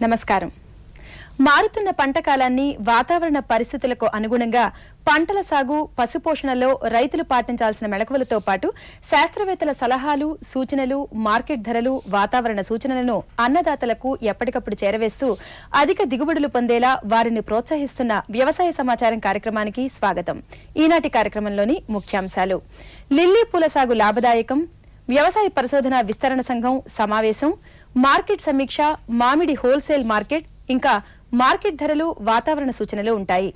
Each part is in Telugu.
నమస్కారం మారుతున్న పంట కాలాన్ని వాతావరణ పరిస్థితులకు అనుగుణంగా పంటల సాగు పశుపోషణలో రైతులు పాటించాల్సిన మెళకువలతో పాటు శాస్త్రవేత్తల సలహాలు సూచనలు మార్కెట్ ధరలు వాతావరణ సూచనలను అన్నదాతలకు ఎప్పటికప్పుడు చేరవేస్తూ అధిక దిగుబడులు పొందేలా వారిని ప్రోత్సహిస్తున్న వ్యవసాయ సమాచారం కార్యక్రమానికి స్వాగతం ఈనాటి కార్యక్రమంలోని ముఖ్యాంశాలు లిల్లీ పూల సాగు లాభదాయకం వ్యవసాయ పరిశోధన విస్తరణ సంఘం సమావేశం మార్కెట్ సమీక్ష మామిడి హోల్సేల్ మార్కెట్ ఇంకా మార్కెట్ ధరలు వాతావరణ సూచనలు ఉంటాయి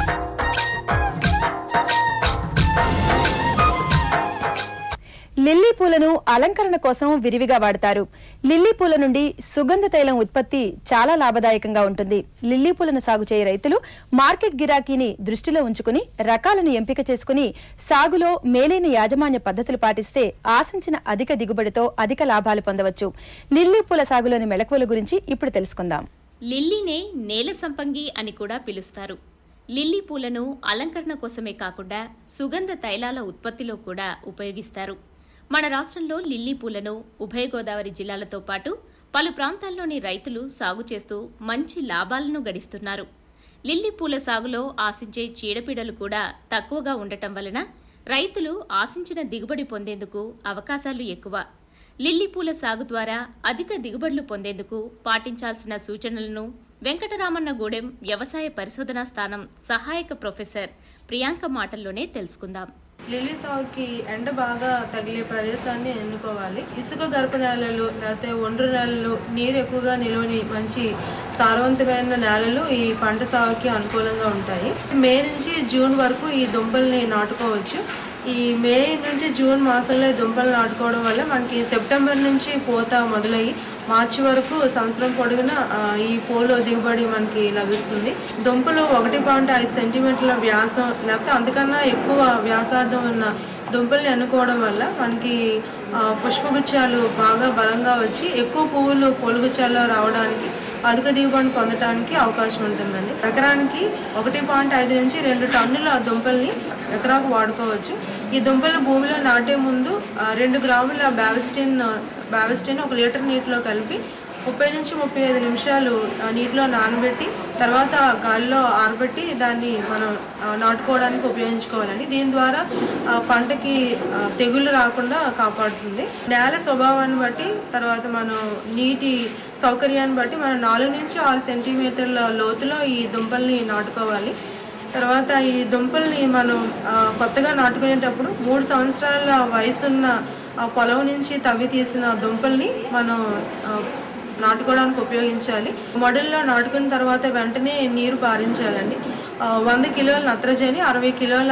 లిల్లీ పూలను అలంకరణ కోసం విరివిగా వాడతారు లిల్లీ పూల నుండి సుగంధ తైలం ఉత్పత్తి చాలా లాభదాయకంగా ఉంటుంది లిల్లీ పూలను సాగు చేయ రైతులు మార్కెట్ గిరాకీని దృష్టిలో ఉంచుకుని రకాలను ఎంపిక చేసుకుని సాగులో మేలైన యాజమాన్య పద్ధతులు పాటిస్తే ఆశించిన అధిక దిగుబడితో అధిక లాభాలు పొందవచ్చు లిల్లీ పూల సాగులోని మెళకువల గురించి ఇప్పుడు తెలుసుకుందాం లిల్లీనే నేల సంపంగి అని కూడా పిలుస్తారు లిల్లీ పూలను అలంకరణ కోసమే కాకుండా సుగంధ తైలాల ఉత్పత్తిలో కూడా ఉపయోగిస్తారు మన రాష్ట్రంలో లిల్లీ పూలను ఉభయ గోదావరి జిల్లాలతో పాటు పలు ప్రాంతాల్లోని రైతులు సాగు చేస్తూ మంచి లాభాలను గడిస్తున్నారు లిల్లీ పూల సాగులో ఆశించే చీడపీడలు కూడా తక్కువగా ఉండటం వలన రైతులు ఆశించిన దిగుబడి పొందేందుకు అవకాశాలు ఎక్కువ లిల్లీ పూల సాగు ద్వారా అధిక దిగుబడులు పొందేందుకు పాటించాల్సిన సూచనలను వెంకటరామన్న గూడెం వ్యవసాయ పరిశోధనా స్థానం సహాయక ప్రొఫెసర్ ప్రియాంక మాటల్లోనే తెలుసుకుందాం లిల్లీ సాగుకి ఎండ బాగా తగిలే ప్రదేశాన్ని ఎన్నుకోవాలి ఇసుక గర్భ నేలలు లేకపోతే ఒండ్రు నేలలు నీరు ఎక్కువగా నిలవని మంచి సారవంతమైన నేలలు ఈ పంట సాగుకి అనుకూలంగా ఉంటాయి మే నుంచి జూన్ వరకు ఈ దుంపల్ని నాటుకోవచ్చు ఈ మే నుంచి జూన్ మాసంలో ఈ దుంపలు నాటుకోవడం వల్ల మనకి సెప్టెంబర్ నుంచి పూత మొదలయ్యి మార్చి వరకు సంవత్సరం పొడుగున ఆ, ఈ పూలు దిగుబడి మనకి లభిస్తుంది దుంపలు ఒకటి పాయింట్ ఐదు సెంటీమీటర్ల వ్యాసం లేకపోతే అంతకన్నా ఎక్కువ వ్యాసార్థం ఉన్న దుంపల్ని ఎన్నుకోవడం వల్ల మనకి ఆ, పుష్పగుచ్చాలు బాగా బలంగా వచ్చి ఎక్కువ పువ్వులు పూలగుచ్చాల్లో రావడానికి అధిక దిగుబడి పొందడానికి అవకాశం ఉంటుందండి ఎకరానికి ఒకటి పాయింట్ ఐదు నుంచి రెండు టన్నుల దుంపల్ని ఎకరాకు వాడుకోవచ్చు ఈ దుంపలు భూమిలో నాటే ముందు ఆ, రెండు గ్రాముల బ్యావస్టిన్ బ్యావస్టిన్ ఒక లీటర్ నీటిలో కలిపి ముప్పై నుంచి ముప్పై ఐదు నిమిషాలు ఆ, నీటిలో నానబెట్టి తర్వాత గాలిలో ఆరబెట్టి దాన్ని మనం ఆ, నాటుకోవడానికి ఉపయోగించుకోవాలండి దీని ద్వారా ఆ, పంటకి ఆ, తెగుళ్ళు రాకుండా కాపాడుతుంది నేల స్వభావాన్ని బట్టి తర్వాత మనం నీటి సౌకర్యాన్ని బట్టి మనం నాలుగు నుంచి ఆరు సెంటీమీటర్ల లోతులో ఈ దుంపల్ని నాటుకోవాలి తర్వాత ఈ దుంపల్ని మనం ఆ, కొత్తగా నాటుకునేటప్పుడు మూడు సంవత్సరాల వయసున్న ఆ పొలం నుంచి తవ్వి తీసిన దుంపల్ని మనం ఆ, నాటుకోవడానికి ఉపయోగించాలి మొడల్లో నాటుకున్న తర్వాత వెంటనే నీరు పారించాలండి ఆ, వంద కిలోల నత్రజని అరవై కిలోల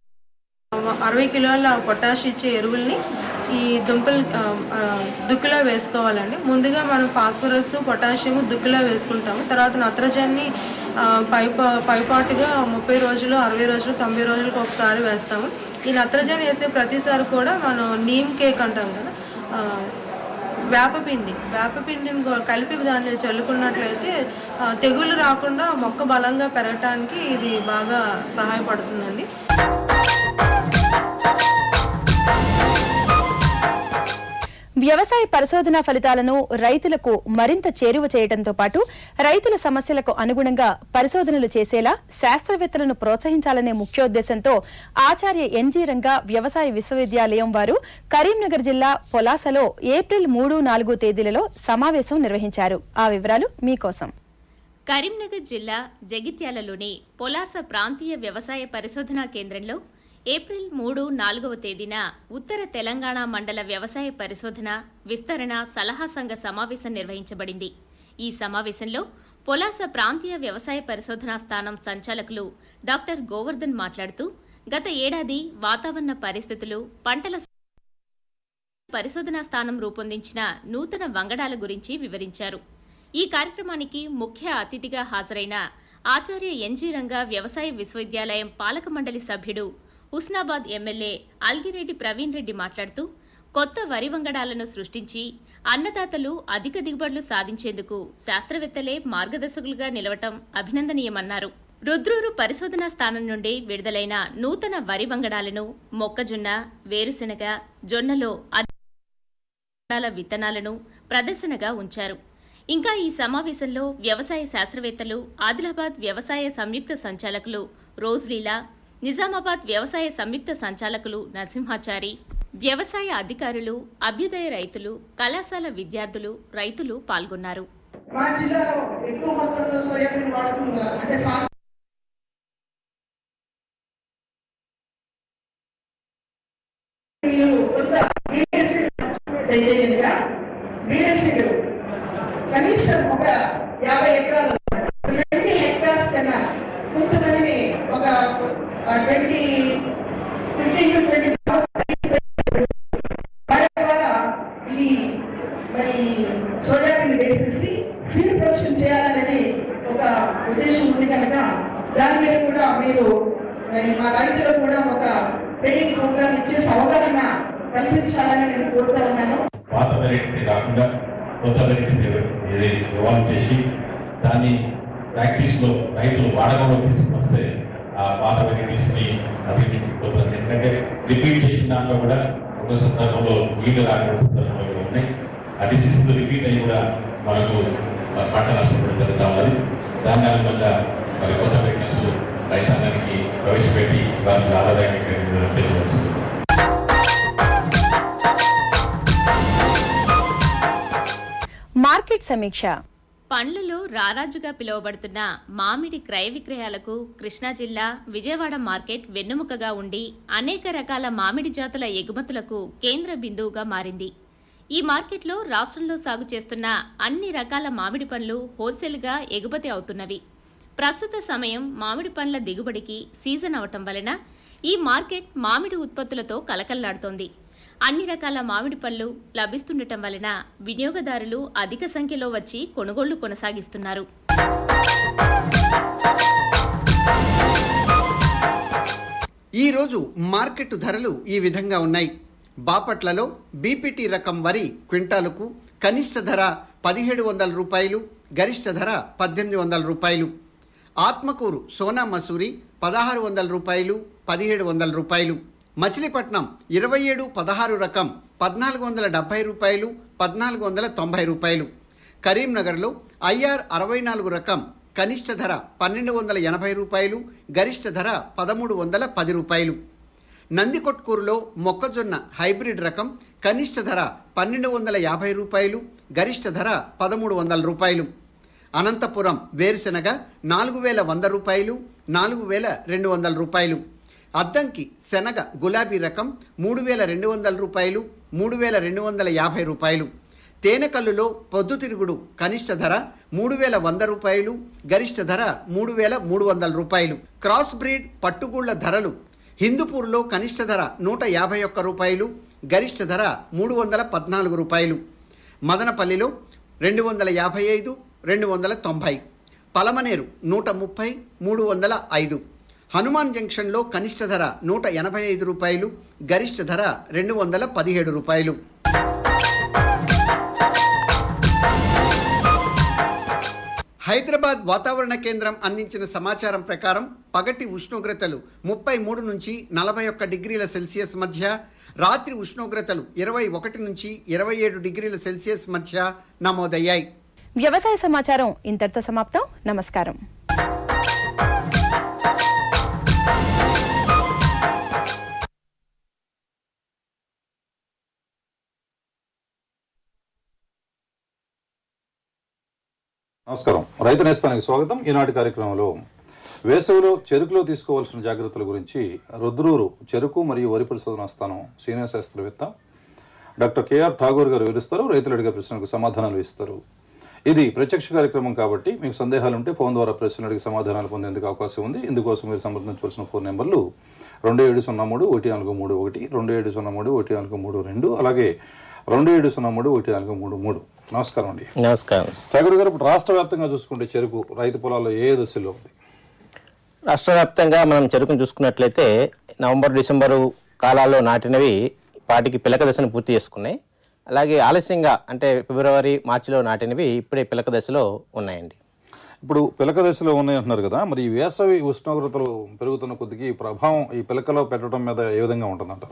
అరవై కిలోల పొటాష్ ఇచ్చే ఎరువుల్ని ఈ దుంపలు ఆ, ఆ, దుక్కులో వేసుకోవాలండి ముందుగా మనం ఫాస్ఫరస్ పొటాషియం దుక్కులో వేసుకుంటాము తర్వాత నత్రజని ఆ, పై పైపాటుగా ముప్పై రోజులు అరవై రోజులు తొంభై రోజులకు ఒకసారి వేస్తాము ఈ నత్రజని వేసే ప్రతిసారి కూడా మనం నీమ్ కేక్ అంటాం కదా ఆ, వేపపిండి వేపపిండిని కూ- కలిపి దాన్ని చల్లుకున్నట్లయితే ఆ, తెగుళ్ళు రాకుండా మొక్క బలంగా పెరగటానికి ఇది బాగా సహాయపడుతుందండి వ్యవసాయ పరిశోధన ఫలితాలను రైతులకు మరింత చేరువ చేయడంతో పాటు రైతుల సమస్యలకు అనుగుణంగా పరిశోధనలు చేసేలా శాస్త్రవేత్తలను ప్రోత్సహించాలనే ముఖ్యోద్దేశంతో ఆచార్య ఎన్జీ రంగా వ్యవసాయ విశ్వవిద్యాలయం వారు కరీంనగర్ జిల్లా పొలాసలో ఏప్రిల్ మూడు నాలుగు తేదీలలో సమావేశం నిర్వహించారు ఆ వివరాలు మీకోసం కరీంనగర్ జిల్లా జగిత్యాలలోని పొలాస ప్రాంతీయ వ్యవసాయ పరిశోధనా కేంద్రంలో ఏప్రిల్ మూడు నాలుగవ తేదీన ఉత్తర తెలంగాణ మండల వ్యవసాయ పరిశోధన విస్తరణ సలహా సంఘ సమావేశం నిర్వహించబడింది ఈ సమావేశంలో పొలాస ప్రాంతీయ వ్యవసాయ పరిశోధనా స్థానం సంచాలకులు డాక్టర్ గోవర్ధన్ మాట్లాడుతూ గత ఏడాది వాతావరణ పరిస్థితులు పంటల పరిశోధనా స్థానం రూపొందించిన నూతన వంగడాల గురించి వివరించారు ఈ కార్యక్రమానికి ముఖ్య అతిథిగా హాజరైన ఆచార్య ఎన్జీ రంగా వ్యవసాయ విశ్వవిద్యాలయం పాలక మండలి సభ్యుడు హుస్నాబాద్ ఎమ్మెల్యే అల్గిరెడ్డి ప్రవీణ్ రెడ్డి మాట్లాడుతూ కొత్త వరి వంగడాలను సృష్టించి అన్నదాతలు అధిక దిగుబడులు సాధించేందుకు శాస్త్రవేత్తలే మార్గదర్శకులుగా నిలవటం అభినందనీయమన్నారు రుద్రూరు పరిశోధనా స్థానం నుండి విడుదలైన నూతన వరి వంగడాలను మొక్కజొన్న వేరుశెనగ జొన్నలో అధిక రకాల విత్తనాలను ప్రదర్శనగా ఉంచారు ఇంకా ఈ సమావేశంలో వ్యవసాయ శాస్త్రవేత్తలు ఆదిలాబాద్ వ్యవసాయ సంయుక్త సంచాలకులు రోజ్లీలా నిజామాబాద్ వ్యవసాయ సంయుక్త సంచాలకులు నరసింహాచారి వ్యవసాయ అధికారులు అభ్యుదయ రైతులు కళాశాల విద్యార్థులు రైతులు పాల్గొన్నారు మా జిల్లాలో ఎక్కువ మొత్తంలో సోయాబీన్ వాడుతున్నారు అంటే సా మీరు కొంత BSc దయచేయండిగా BSc లు కనీసం ఒక యాభై ఎకరాలు ట్వంటీ హెక్టార్స్ కన్నా కొంతమందిని ఒక ట్వంటీ ఫిఫ్టీన్ టు ట్వంటీ వాళ్ళ ద్వారా ఇది మరి సోయాబీన్ వేసేసి సీడ్ ప్రొడక్షన్ చేయాలనేది ఒక ఉద్దేశం ఉంది కనుక దాని మీద కూడా మీరు మరి మా రైతులకు కూడా ఒక ట్రైనింగ్ ప్రోగ్రామ్ ఇచ్చేసి అవగాహన కల్పించాలని నేను కోరుతా ఉన్నాను పాత వెరైటీ కాకుండా కొత్త వెరైటీ ఇవాల్వ్ చేసి దాన్ని ప్రాక్టీస్లో రైతులు వాడకంలో తీసుకొస్తే ఆ పాత వెరైటీస్ని అభివృద్ధిపోతుంది ఎందుకంటే రిపీట్ చేసిన దాంట్లో కూడా ఒక సందర్భంలో నీళ్లు రాని సందర్భంలో కూడా ఉన్నాయి ఆ డిసీజ్ రిపీట్ అయ్యి కూడా మనకు ఆ, పంట నష్టపోవడం జరుగుతూ ఉన్నది దాని అనుగుణంగా మరి కొత్త వెరైటీస్ రైతాంగానికి ప్రవేశపెట్టి వారికి ఆదాయాన్ని పెంచవచ్చు మార్కెట్ సమీక్ష పండ్లలో రారాజుగా పిలువబడుతున్న మామిడి క్రయ విక్రయాలకు కృష్ణా జిల్లా విజయవాడ మార్కెట్ వెన్నెముకగా ఉండి అనేక రకాల మామిడి జాతుల ఎగుమతులకు కేంద్ర బిందువుగా మారింది ఈ మార్కెట్లో రాష్ట్రంలో సాగు చేస్తున్న అన్ని రకాల మామిడి పండ్లు హోల్సేల్గా ఎగుమతి అవుతున్నవి ప్రస్తుత సమయం మామిడి పండ్ల దిగుబడికి సీజన్ అవటం వలన ఈ మార్కెట్ మామిడి ఉత్పత్తులతో కలకల్లాడుతోంది అన్ని రకాల మామిడి పళ్ళు లభిస్తుండటం వలన వినియోగదారులు అధిక సంఖ్యలో వచ్చి కొనుగోళ్లు కొనసాగిస్తున్నారు ఈరోజు మార్కెట్ ధరలు ఈ విధంగా ఉన్నాయి బాపట్లలో బీపీటీ రకం వరి క్వింటాలుకు కనిష్ట ధర పదిహేడు వందల రూపాయలు గరిష్ట ధర పద్దెనిమిది వందల రూపాయలు ఆత్మకూరు సోనా మసూరి పదహారు వందల రూపాయలు పదిహేడు వందల రూపాయలు మచిలీపట్నం ఇరవై ఏడు పదహారు రకం పద్నాలుగు వందల డెబ్బై రూపాయలు పద్నాలుగు వందల తొంభై రూపాయలు కరీంనగర్లో ఐఆర్ అరవై నాలుగు రకం కనిష్ట ధర పన్నెండు వందల ఎనభై రూపాయలు గరిష్ట ధర పదమూడు వందల పది రూపాయలు నందికొట్కూరులో మొక్కజొన్న హైబ్రిడ్ రకం కనిష్ట ధర పన్నెండు వందల యాభై రూపాయలు గరిష్ట ధర పదమూడు వందల రూపాయలు అనంతపురం వేరుశెనగ నాలుగు వేల వంద రూపాయలు నాలుగు వేల రెండు వందల రూపాయలు అద్దంకి శనగ గులాబీ రకం మూడు వేల రెండు వందల రూపాయలు మూడు వేల రెండు వందల యాభై రూపాయలు తేనెకల్లులో పొద్దుతిరుగుడు కనిష్ట ధర మూడు వేల వంద రూపాయలు గరిష్ట ధర మూడు వేల మూడు వందల రూపాయలు క్రాస్ బ్రీడ్ పట్టుగూళ్ల ధరలు హిందూపూర్లో కనిష్ట ధర నూట యాభై ఒక్క రూపాయలు గరిష్ట ధర మూడు వందల పద్నాలుగు రూపాయలు మదనపల్లిలో రెండు వందల యాభై ఐదు రెండు వందల తొంభై పలమనేరు నూట ముప్పై మూడు వందల ఐదు హనుమాన్ జంక్షన్లో కనిష్ట ధర నూట ఎనభై ఐదు రూపాయలు గరిష్ట ధర రెండు వందల పదిహేడు రూపాయలు హైదరాబాద్ వాతావరణ కేంద్రం అందించిన సమాచారం ప్రకారం పగటి ఉష్ణోగ్రతలు ముప్పై మూడు నుంచి నలభై ఒక్క డిగ్రీల సెల్సియస్ మధ్య రాత్రి ఉష్ణోగ్రతలు ఇరవై ఒకటి నుంచి ఇరవై ఏడు డిగ్రీల సెల్సియస్ మధ్య నమోదయ్యాయి వ్యవసాయ సమాచారం ఇంతటితో సమాప్తం నమస్కారం నమస్కారం రైతు నేస్తానికి స్వాగతం ఈనాటి కార్యక్రమంలో వేసవిలో చెరుకులో తీసుకోవాల్సిన జాగ్రత్తల గురించి రుద్రూరు చెరుకు మరియు వరి పరిశోధనా స్థానం సీనియర్ శాస్త్రవేత్త డాక్టర్ కేఆర్ ఠాగూర్ గారు వివరిస్తారు రైతులు అడిగే ప్రశ్నలకు సమాధానాలు ఇస్తారు ఇది ప్రత్యక్ష కార్యక్రమం కాబట్టి మీకు సందేహాలు ఉంటే ఫోన్ ద్వారా ప్రశ్నలు అడిగి సమాధానాలు పొందేందుకు అవకాశం ఉంది ఇందుకోసం మీరు సంప్రదించవలసిన ఫోన్ నెంబర్లు రెండు ఏడు సున్నా మూడు ఒకటి నాలుగు మూడు ఒకటి రెండు ఏడు సున్నా మూడు ఒకటి నాలుగు మూడు రెండు అలాగే రెండు ఏడు సున్నా మూడు ఒకటి నాలుగు మూడు మూడు నమస్కారం అండి నమస్కారం ఠాగూర్ గారు ఇప్పుడు రాష్ట్ర వ్యాప్తంగా చూసుకుంటే చెరుకు రైతు పొలాల్లో ఏ దశలో ఉంది రాష్ట్ర వ్యాప్తంగా మనం చెరుకును చూసుకున్నట్లయితే నవంబర్ డిసెంబరు కాలాల్లో నాటినవి వాటికి పిలక దశను పూర్తి చేసుకున్నాయి అలాగే ఆలస్యంగా అంటే ఫిబ్రవరి మార్చిలో నాటినవి ఇప్పుడే పిలక దశలో ఉన్నాయండి ఇప్పుడు పిలక దశలో ఉన్నాయి అంటున్నారు కదా మరి ఈ వేసవి ఉష్ణోగ్రతలు పెరుగుతున్న కొద్దికి ఈ ప్రభావం ఈ పిలకలో పెట్టడం మీద ఏ విధంగా ఉంటుందంటారు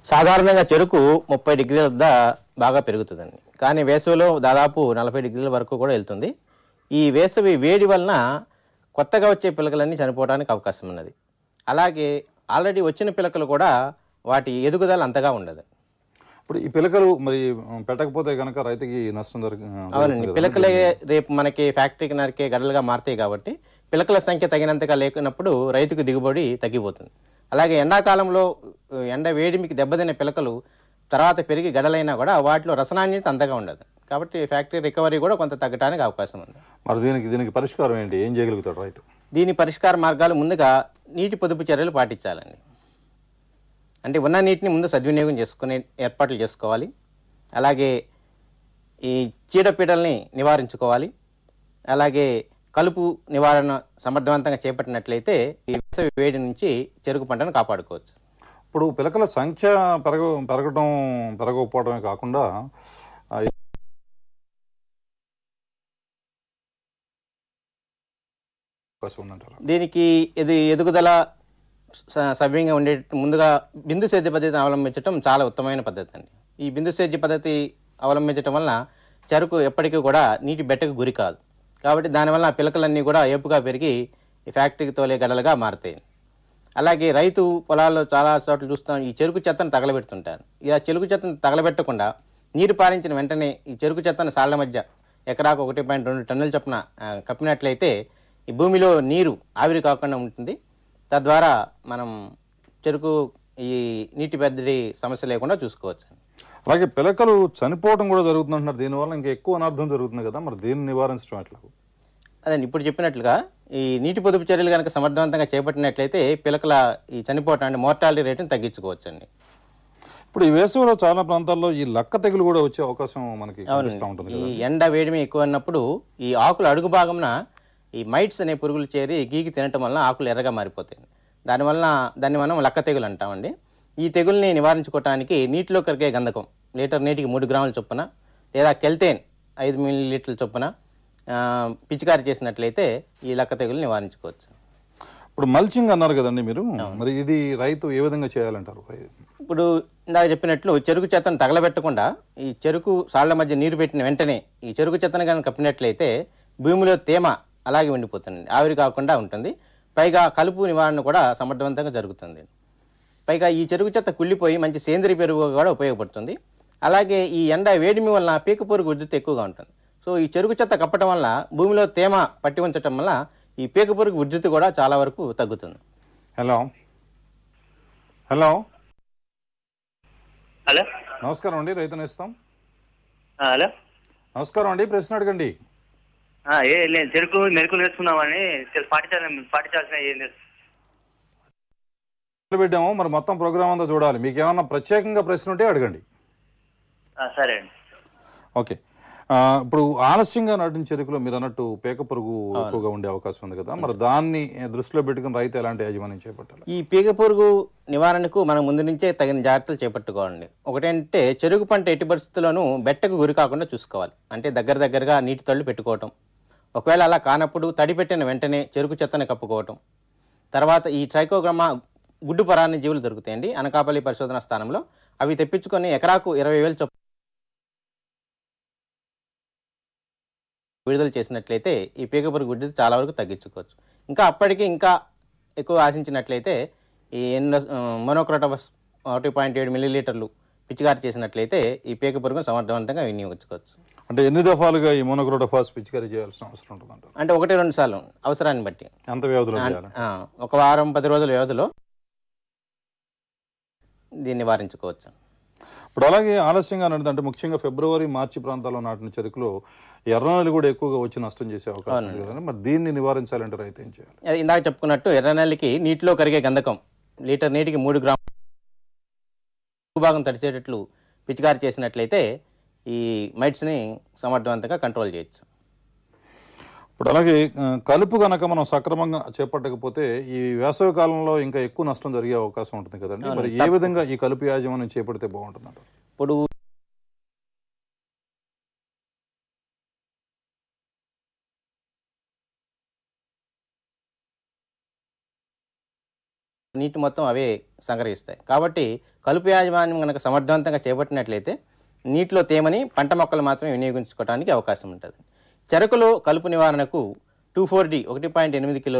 సాధారణంగా చెరుకు ముప్పై డిగ్రీల వద్ద బాగా పెరుగుతుందండి కానీ వేసవిలో దాదాపు నలభై డిగ్రీల వరకు కూడా వెళ్తుంది ఈ వేసవి వేడి వలన కొత్తగా వచ్చే పిలకలన్నీ చనిపోవడానికి అవకాశం ఉన్నది అలాగే ఆల్రెడీ వచ్చిన పిలకలు కూడా వాటి ఎదుగుదల అంతగా ఉండదు ఇప్పుడు ఈ పిలకలు మరి ఉమ్, పెట్టకపోతే కనుక రైతుకి నష్టం జరుగు అవునండి పిలకలే రేపు మనకి ఫ్యాక్టరీకి నరికే గడలుగా మారుతాయి కాబట్టి పిలకల సంఖ్య తగినంతగా లేకున్నప్పుడు రైతుకు దిగుబడి తగ్గిపోతుంది అలాగే ఎండాకాలంలో ఉ, ఎండ వేడిమికి దెబ్బతినే పిలకలు తర్వాత పెరిగి గడలైనా కూడా వాటిలో రసనాన్యత అంతగా ఉండదు కాబట్టి ఫ్యాక్టరీ రికవరీ కూడా కొంత తగ్గడానికి అవకాశం ఉంది మరి దీనికి దీనికి పరిష్కారం ఏంటి ఏం చేయగలుగుతాడు రైతు దీని పరిష్కార మార్గాలు ముందుగా నీటి పొదుపు చర్యలు పాటించాలండి అంటే ఉన్న నీటిని ముందు సద్వినియోగం చేసుకునే ఏర్పాట్లు చేసుకోవాలి అలాగే ఈ చీడపీడల్ని నివారించుకోవాలి అలాగే కలుపు నివారణ సమర్థవంతంగా చేపట్టినట్లయితే ఈ వేసవి వేడి నుంచి చెరుకు పంటను కాపాడుకోవచ్చు ఇప్పుడు పిలకల సంఖ్య పెరగ పెరగడం పెరగకపోవడమే కాకుండా ఆ, అవకాశం ఉందంటారా దీనికి ఇది ఎదుగుదల స- సవ్యంగా ఉండే ముందుగా బిందు సేద్య పద్ధతిని అవలంబించడం చాలా ఉత్తమమైన పద్ధతి అండి ఈ బిందు సేద్య పద్ధతి అవలంబించడం వలన చెరుకు ఎప్పటికీ కూడా నీటి బెట్టకు గురి కాదు కాబట్టి దానివల్ల ఆ పిలకలన్నీ కూడా ఏపుగా పెరిగి ఈ ఫ్యాక్టరీకి తోలే గడలుగా మారుతాయి అలాగే రైతు పొలాల్లో చాలా చోట్ల చూస్తాం ఈ చెరుకు చెత్తను తగలబెడుతుంటారు ఇలా చెరుకు చెత్తను తగలబెట్టకుండా నీరు పారించిన వెంటనే ఈ చెరుకు చెత్తను సాళ్ల మధ్య ఎకరాకు ఒకటి పాయింట్ రెండు టన్నుల చొప్పున ఆ, కప్పినట్లయితే ఈ భూమిలో నీరు ఆవిరి కాకుండా ఉంటుంది తద్వారా మనం చెరుకు ఈ నీటి పెద్దడి సమస్య లేకుండా చూసుకోవచ్చు అలాగే పిలకలు చనిపోవడం కూడా జరుగుతుంది అంటున్నారు దీనివల్ల ఇంకా ఎక్కువ అనర్థం జరుగుతుంది కదా మరి దీన్ని నివారించడం ఎట్లా అదే ఇప్పుడు చెప్పినట్లుగా ఈ నీటి పొదుపు చర్యలు కనుక సమర్థవంతంగా చేపట్టినట్లయితే పిలకల ఈ చనిపోవటం అంటే మోర్టాలిటీ రేటును తగ్గించుకోవచ్చండి ఇప్పుడు ఈ వేసవిలో చాలా ప్రాంతాల్లో ఈ లక్క తెగులు కూడా వచ్చే అవకాశం మనకి కనిపిస్తూ ఉంటుంది ఈ కదా ఎండ వేడిమి ఎక్కువ ఉన్నప్పుడు ఈ ఆకులు అడుగు భాగంన ఈ మైట్స్ అనే పురుగులు చేరి గీకి తినటం వలన ఆకులు ఎర్రగా మారిపోతాయి దానివల్ల దాన్ని మనం లక్క తెగులు అంటామండి ఈ తెగుల్ని నివారించుకోవటానికి నీటిలో కరిగే గంధకం లీటర్ నీటికి మూడు గ్రాముల చొప్పున లేదా కెల్తేన్ ఐదు మిల్లీ లీటర్ల చొప్పున ఆ, పిచికారి చేసినట్లయితే ఈ లక్క తెగులు నివారించుకోవచ్చు ఇప్పుడు మల్చింగ్ అన్నారు కదండి మీరు మరి ఇది రైతు ఏ విధంగా చేయాలంటారు ఇప్పుడు ఇందాక చెప్పినట్లు చెరుకు చెత్తను తగలబెట్టకుండా ఈ చెరుకు సాళ్ల మధ్య నీరు పెట్టిన వెంటనే ఈ చెరుకు చెత్తను కనుక కప్పినట్లయితే భూమిలో తేమ అలాగే ఉండిపోతుంది ఆవిరి కాకుండా ఉంటుంది పైగా కలుపు నివారణ కూడా సమర్థవంతంగా జరుగుతుంది పైగా ఈ చెరుకు చెత్త కుళ్ళిపోయి మంచి సేంద్రియ పెరుగు కూడా ఉపయోగపడుతుంది అలాగే ఈ ఎండ వేడిమి వలన పీక పురుగు ఉధృతి ఎక్కువగా ఉంటుంది సో ఈ చెరుకు చెత్త కప్పటం వల్ల భూమిలో తేమ పట్టి ఉంచటం వల్ల ఈ పీక పురుగు ఉధృతి కూడా చాలా వరకు తగ్గుతుంది హలో హలో హలో నమస్కారం అండి రైతు నేస్తాం ఆ, హలో నమస్కారం అండి ప్రశ్న అడగండి ఆ, ఏ లేదు చెరుకు మెరుకులు వేసుకుందామని చెరు- పాటించాలి పాటించాల్సిన ఏం లేదు పెట్టాము మరి మొత్తం ప్రోగ్రామ్ అంతా చూడాలి మీకు ఏమన్నా ప్రత్యేకంగా ప్రశ్న ఉంటే అడగండి ఆ, సరే అండి ఓకే ఆ, ఇప్పుడు ఆలస్యంగా నాటిన చెరుకులో మీరు అన్నట్టు పేక పురుగు ఎక్కువగా ఉండే అవకాశం ఉంది కదా మరి దాన్ని దృష్టిలో పెట్టుకుని రైతు ఎలాంటి యాజమాన్యం చేపట్టాలి ఈ పీగ పురుగు నివారణకు మనం ముందు నుంచే తగిన జాగ్రత్తలు చేపట్టుకోవాలండి ఒకటేంటే చెరుకు పంట ఎట్టి పరిస్థితుల్లోనూ బెట్టకు గురి కాకుండా చూసుకోవాలి అంటే దగ్గర దగ్గరగా నీటి తళ్ళు పెట్టుకోవటం ఒకవేళ అలా కానప్పుడు తడి పెట్టిన వెంటనే చెరుకు చెత్తని కప్పుకోవటం తర్వాత ఈ ట్రైకోగ్రామా గుడ్డు పరాన్ని జీవులు దొరుకుతాయండి అనకాపల్లి పరిశోధన స్థానంలో అవి తెప్పించుకొని ఎకరాకు ఇరవై వేలు చొప్పున విడుదల చేసినట్లయితే ఈ పీక పురుగు గుడ్డు చాలా వరకు తగ్గించుకోవచ్చు ఇంకా అప్పటికి ఇంకా ఎక్కువ ఆశించినట్లయితే ఈ ఎన్నో మోనోక్రోటోబస్ ఒకటి పాయింట్ ఏడు మిల్లీలీటర్లు పిచికారి చేసినట్లయితే ఈ పీక పురుగును సమర్థవంతంగా వినియోగించుకోవచ్చు అంటే ఎన్ని దఫాలుగా ఈ మోనోక్రోటోఫాస్ పిచికారీ చేయాల్సిన అవసరం ఉంటుంది అంటారు అంటే ఒకటి రెండు సార్లు అవసరాన్ని బట్టి ఎంత వ్యవధిలో చేయాలి ఆ, ఒక వారం పది రోజుల వ్యవధిలో దీన్ని నివారించుకోవచ్చు ఇప్పుడు అలాగే ఆలస్యంగా నాటిన అంటే ముఖ్యంగా ఫిబ్రవరి మార్చి ప్రాంతాల్లో నాటిన చెరుకులో ఎర్రనెల్లి కూడా ఎక్కువగా వచ్చి నష్టం చేసే అవకాశం ఉంది కదండి మరి దీన్ని నివారించాలంటే రైతు ఏం చేయాలి అది ఇందాక చెప్పుకున్నట్టు ఎర్రనెల్లికి నీటిలో కరిగే గంధకం లీటర్ నీటికి మూడు గ్రాములు భాగం తడిచేటట్లు పిచికారి చేసినట్లయితే ఈ మైట్స్ని సమర్థవంతంగా కంట్రోల్ చేయొచ్చు ఇప్పుడు అలాగే ఆ, కలుపు కనుక మనం సక్రమంగా చేపట్టకపోతే ఈ వేసవి కాలంలో ఇంకా ఎక్కువ నష్టం జరిగే అవకాశం ఉంటుంది కదండి మరి ఏ విధంగా ఈ కలుపు యాజమాన్యం చేపడితే బాగుంటుంది అంటారు ఇప్పుడు నీటి మొత్తం అవే సంగ్రహిస్తాయి కాబట్టి కలుపు యాజమాన్యం కనుక సమర్థవంతంగా చేపట్టినట్లయితే నీటిలో తేమని పంట మొక్కలు మాత్రమే వినియోగించుకోవడానికి అవకాశం ఉంటుంది చెరకులో కలుపు నివారణకు టూ ఫోర్ డి ఒకటి పాయింట్ ఎనిమిది కిలో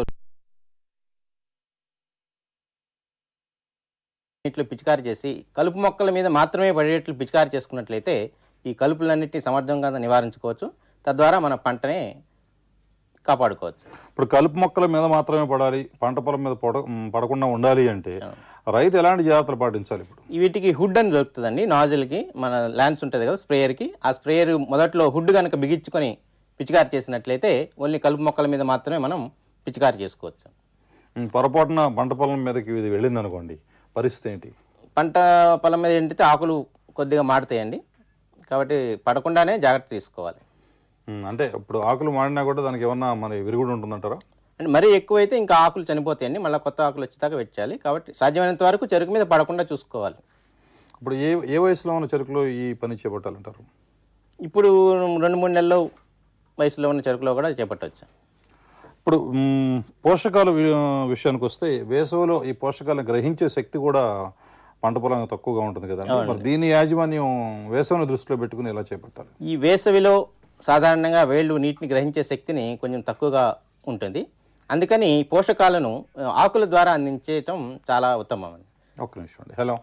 నీటిలో పిచికారి చేసి కలుపు మొక్కల మీద మాత్రమే పడేట్లు పిచికారి చేసుకున్నట్లయితే ఈ కలుపులన్నింటినీ సమర్థంగా నివారించుకోవచ్చు తద్వారా మన పంటనే కాపాడుకోవచ్చు ఇప్పుడు కలుపు మొక్కల మీద మాత్రమే పడాలి పంట పొలం మీద పడ మ్, పడకుండా ఉండాలి అంటే రైతు ఎలాంటి జాగ్రత్తలు పాటించాలి ఇప్పుడు వీటికి హుడ్ అని దొరుకుతుందండి నాజిల్కి మన ల్యాన్స్ ఉంటుంది కదా స్ప్రేయర్కి ఆ స్ప్రేయర్ మొదట్లో హుడ్ కనుక బిగించుకొని పిచికారి చేసినట్లయితే ఓన్లీ కలుపు మొక్కల మీద మాత్రమే మనం పిచికారి చేసుకోవచ్చు మ్, పొరపాటున పంట పొలం మీదకి ఇది వెళ్ళింది అనుకోండి పరిస్థితి ఏంటి పంట పొలం మీద ఏంటంటే ఆకులు కొద్దిగా మాడతాయండి కాబట్టి పడకుండానే జాగ్రత్త తీసుకోవాలి మ్, అంటే ఇప్పుడు ఆకులు మాడినా కూడా దానికి ఏమన్నా మరి విరుగుడు ఉంటుందంటారా అండ్ మరీ ఎక్కువైతే ఇంకా ఆకులు చనిపోతాయండి మళ్ళీ కొత్త ఆకులు వచ్చేదాకా పెట్టాలి కాబట్టి సాధ్యమైనంత వరకు చెరుకు మీద పడకుండా చూసుకోవాలి ఇప్పుడు ఏ ఏ వయసులో ఉన్న చెరుకులో ఈ పని చేపట్టాలంటారు ఇప్పుడు రెండు మూడు నెలలు వయసులో ఉన్న చెరుకులో కూడా చేపట్టవచ్చు ఇప్పుడు మ్, పోషకాల వి- విషయానికి వస్తే వేసవిలో ఈ పోషకాలను గ్రహించే శక్తి కూడా పంట పొలం తక్కువగా ఉంటుంది కదా మరి దీని యాజమాన్యం వేసవిని దృష్టిలో పెట్టుకుని ఎలా చేపట్టాలి ఈ వేసవిలో సాధారణంగా వేళ్ళు నీటిని గ్రహించే శక్తిని కొంచెం తక్కువగా ఉంటుంది అందుకని పోషకాలను ఆ, ఆకుల ద్వారా అందించేయటం చాలా ఉత్తమం అండి ఒక్క నిమిషం అండి హలో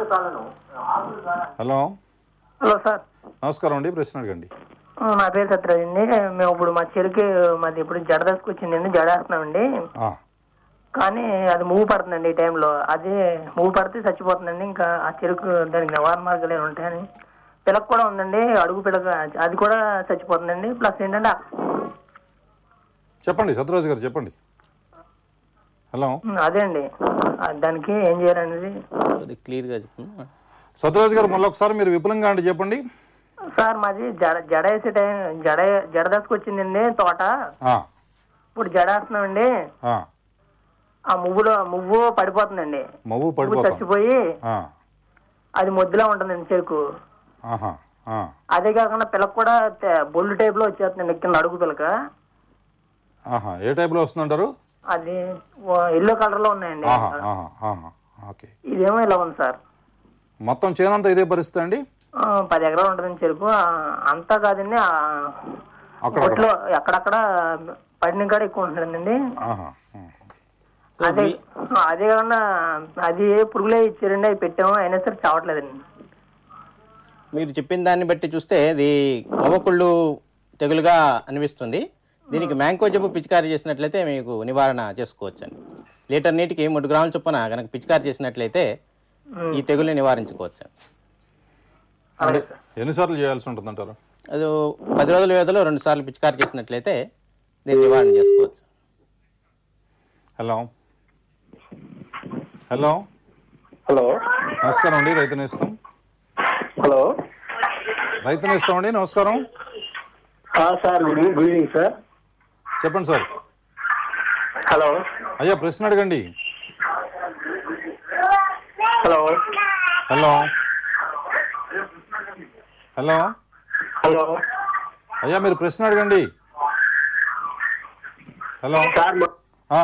హలో హలో సార్ నమస్కారం అండి ప్రశ్న అడగండి ఆ, నా పేరు సత్యరాజ్ అండి మేము ఇప్పుడు మా చెరుకు మాది ఇప్పుడు జడ దసుకొచ్చిందండి జడ వేస్తున్నామండి ఆ, కానీ అది మూవ్ పడుతుందండి ఈ టైంలో అదే మూవ్ పడితే చచ్చిపోతుందండి ఇంకా ఆ చెరుకు దానికి నివారణ మార్గాలు ఏమి ఉంటాయని పిలక కూడా ఉందండి అడుగు పిలక అది కూడా చచ్చిపోతుందండి ప్లస్ ఏంటంటే ఆ- చెప్పండి సత్యరాజు గారు చెప్పండి హలో ఉమ్, అదే అండి ఆ, దానికి ఏం చేయాలనేది అది క్లియర్గా చెప్తున్నా సత్యరాజు గారు మళ్ళీ ఒకసారి మీరు విపులంగా అంటే చెప్పండి సార్ మాది జడ జడ వేసే టైం జడ జడ దసుకొచ్చిందండి తోట ఆ, ఇప్పుడు జడ వేస్తున్నామండి ఆ, ఆ మువ్వులో మువ్వు పడిపోతుందండి మవ్వు మువ్వు పడిపోతాం చచ్చిపోయి ఆ, అది ముద్దులా ఉంటుందండి చెరుకు ఆహా, ఆ, అదే కాకుండా పిలక కూడా తె- బొల్లు టైప్ లో వచ్చేస్తుందండి కింద అడుగు పిలక ఆహా ఏ టైప్లో వస్తుందంటారు అది ఎల్లో కలర్ లో ఉన్నాయండి ఆహా, ఆహా, ఆహా, ఓకే ఇదేమో ఇలా ఉంది సార్ మొత్తం చేనంతా ఇదే పరిస్థితి అండి ఆ, పది ఎకరాలు ఉంటుందండి చెరుకు ఆ, అంతా కాదండి ఆ, అక్కడక్కడ. ఒట్లో ఎక్కడక్కడ పడిన కాడ ఎక్కువ ఉంటుందండి ఆహా, ఆ. అదే ఆ, అదే కాకుండా అది పురుగులే ఇచ్చారండి అవి పెట్టాము అయినా సరే చావట్లేదండి మీరు చెప్పిన దాన్ని బట్టి చూస్తే ఇది మొవకుళ్ళు తెగులుగా అనిపిస్తుంది దీనికి మ్యాంకో జబ్బు పిచికారి చేసినట్లయితే మీకు నివారణ చేసుకోవచ్చండి లీటర్ నీటికి మూడు గ్రాముల చొప్పున కనుక పిచికారి చేసినట్లయితే ఈ తెగుల్ని నివారించుకోవచ్చు అంటే ఎన్నిసార్లు చేయాల్సి ఉంటుందంటారు అది పది రోజుల వ్యవధిలో రెండు సార్లు పిచికారి చేసినట్లయితే దీన్ని నివారణ చేసుకోవచ్చు హలో హలో హలో నమస్కారం అండి రైతు నేస్తం హలో రైతు నేస్తం అండి నమస్కారం sir good evening good evening sir చెప్పండి సార్ హలో అయ్యా ప్రశ్న అడగండి హలో హలో హలో హలో అయ్యా మీరు ప్రశ్న అడగండి హలో సార్ మా- ఆ.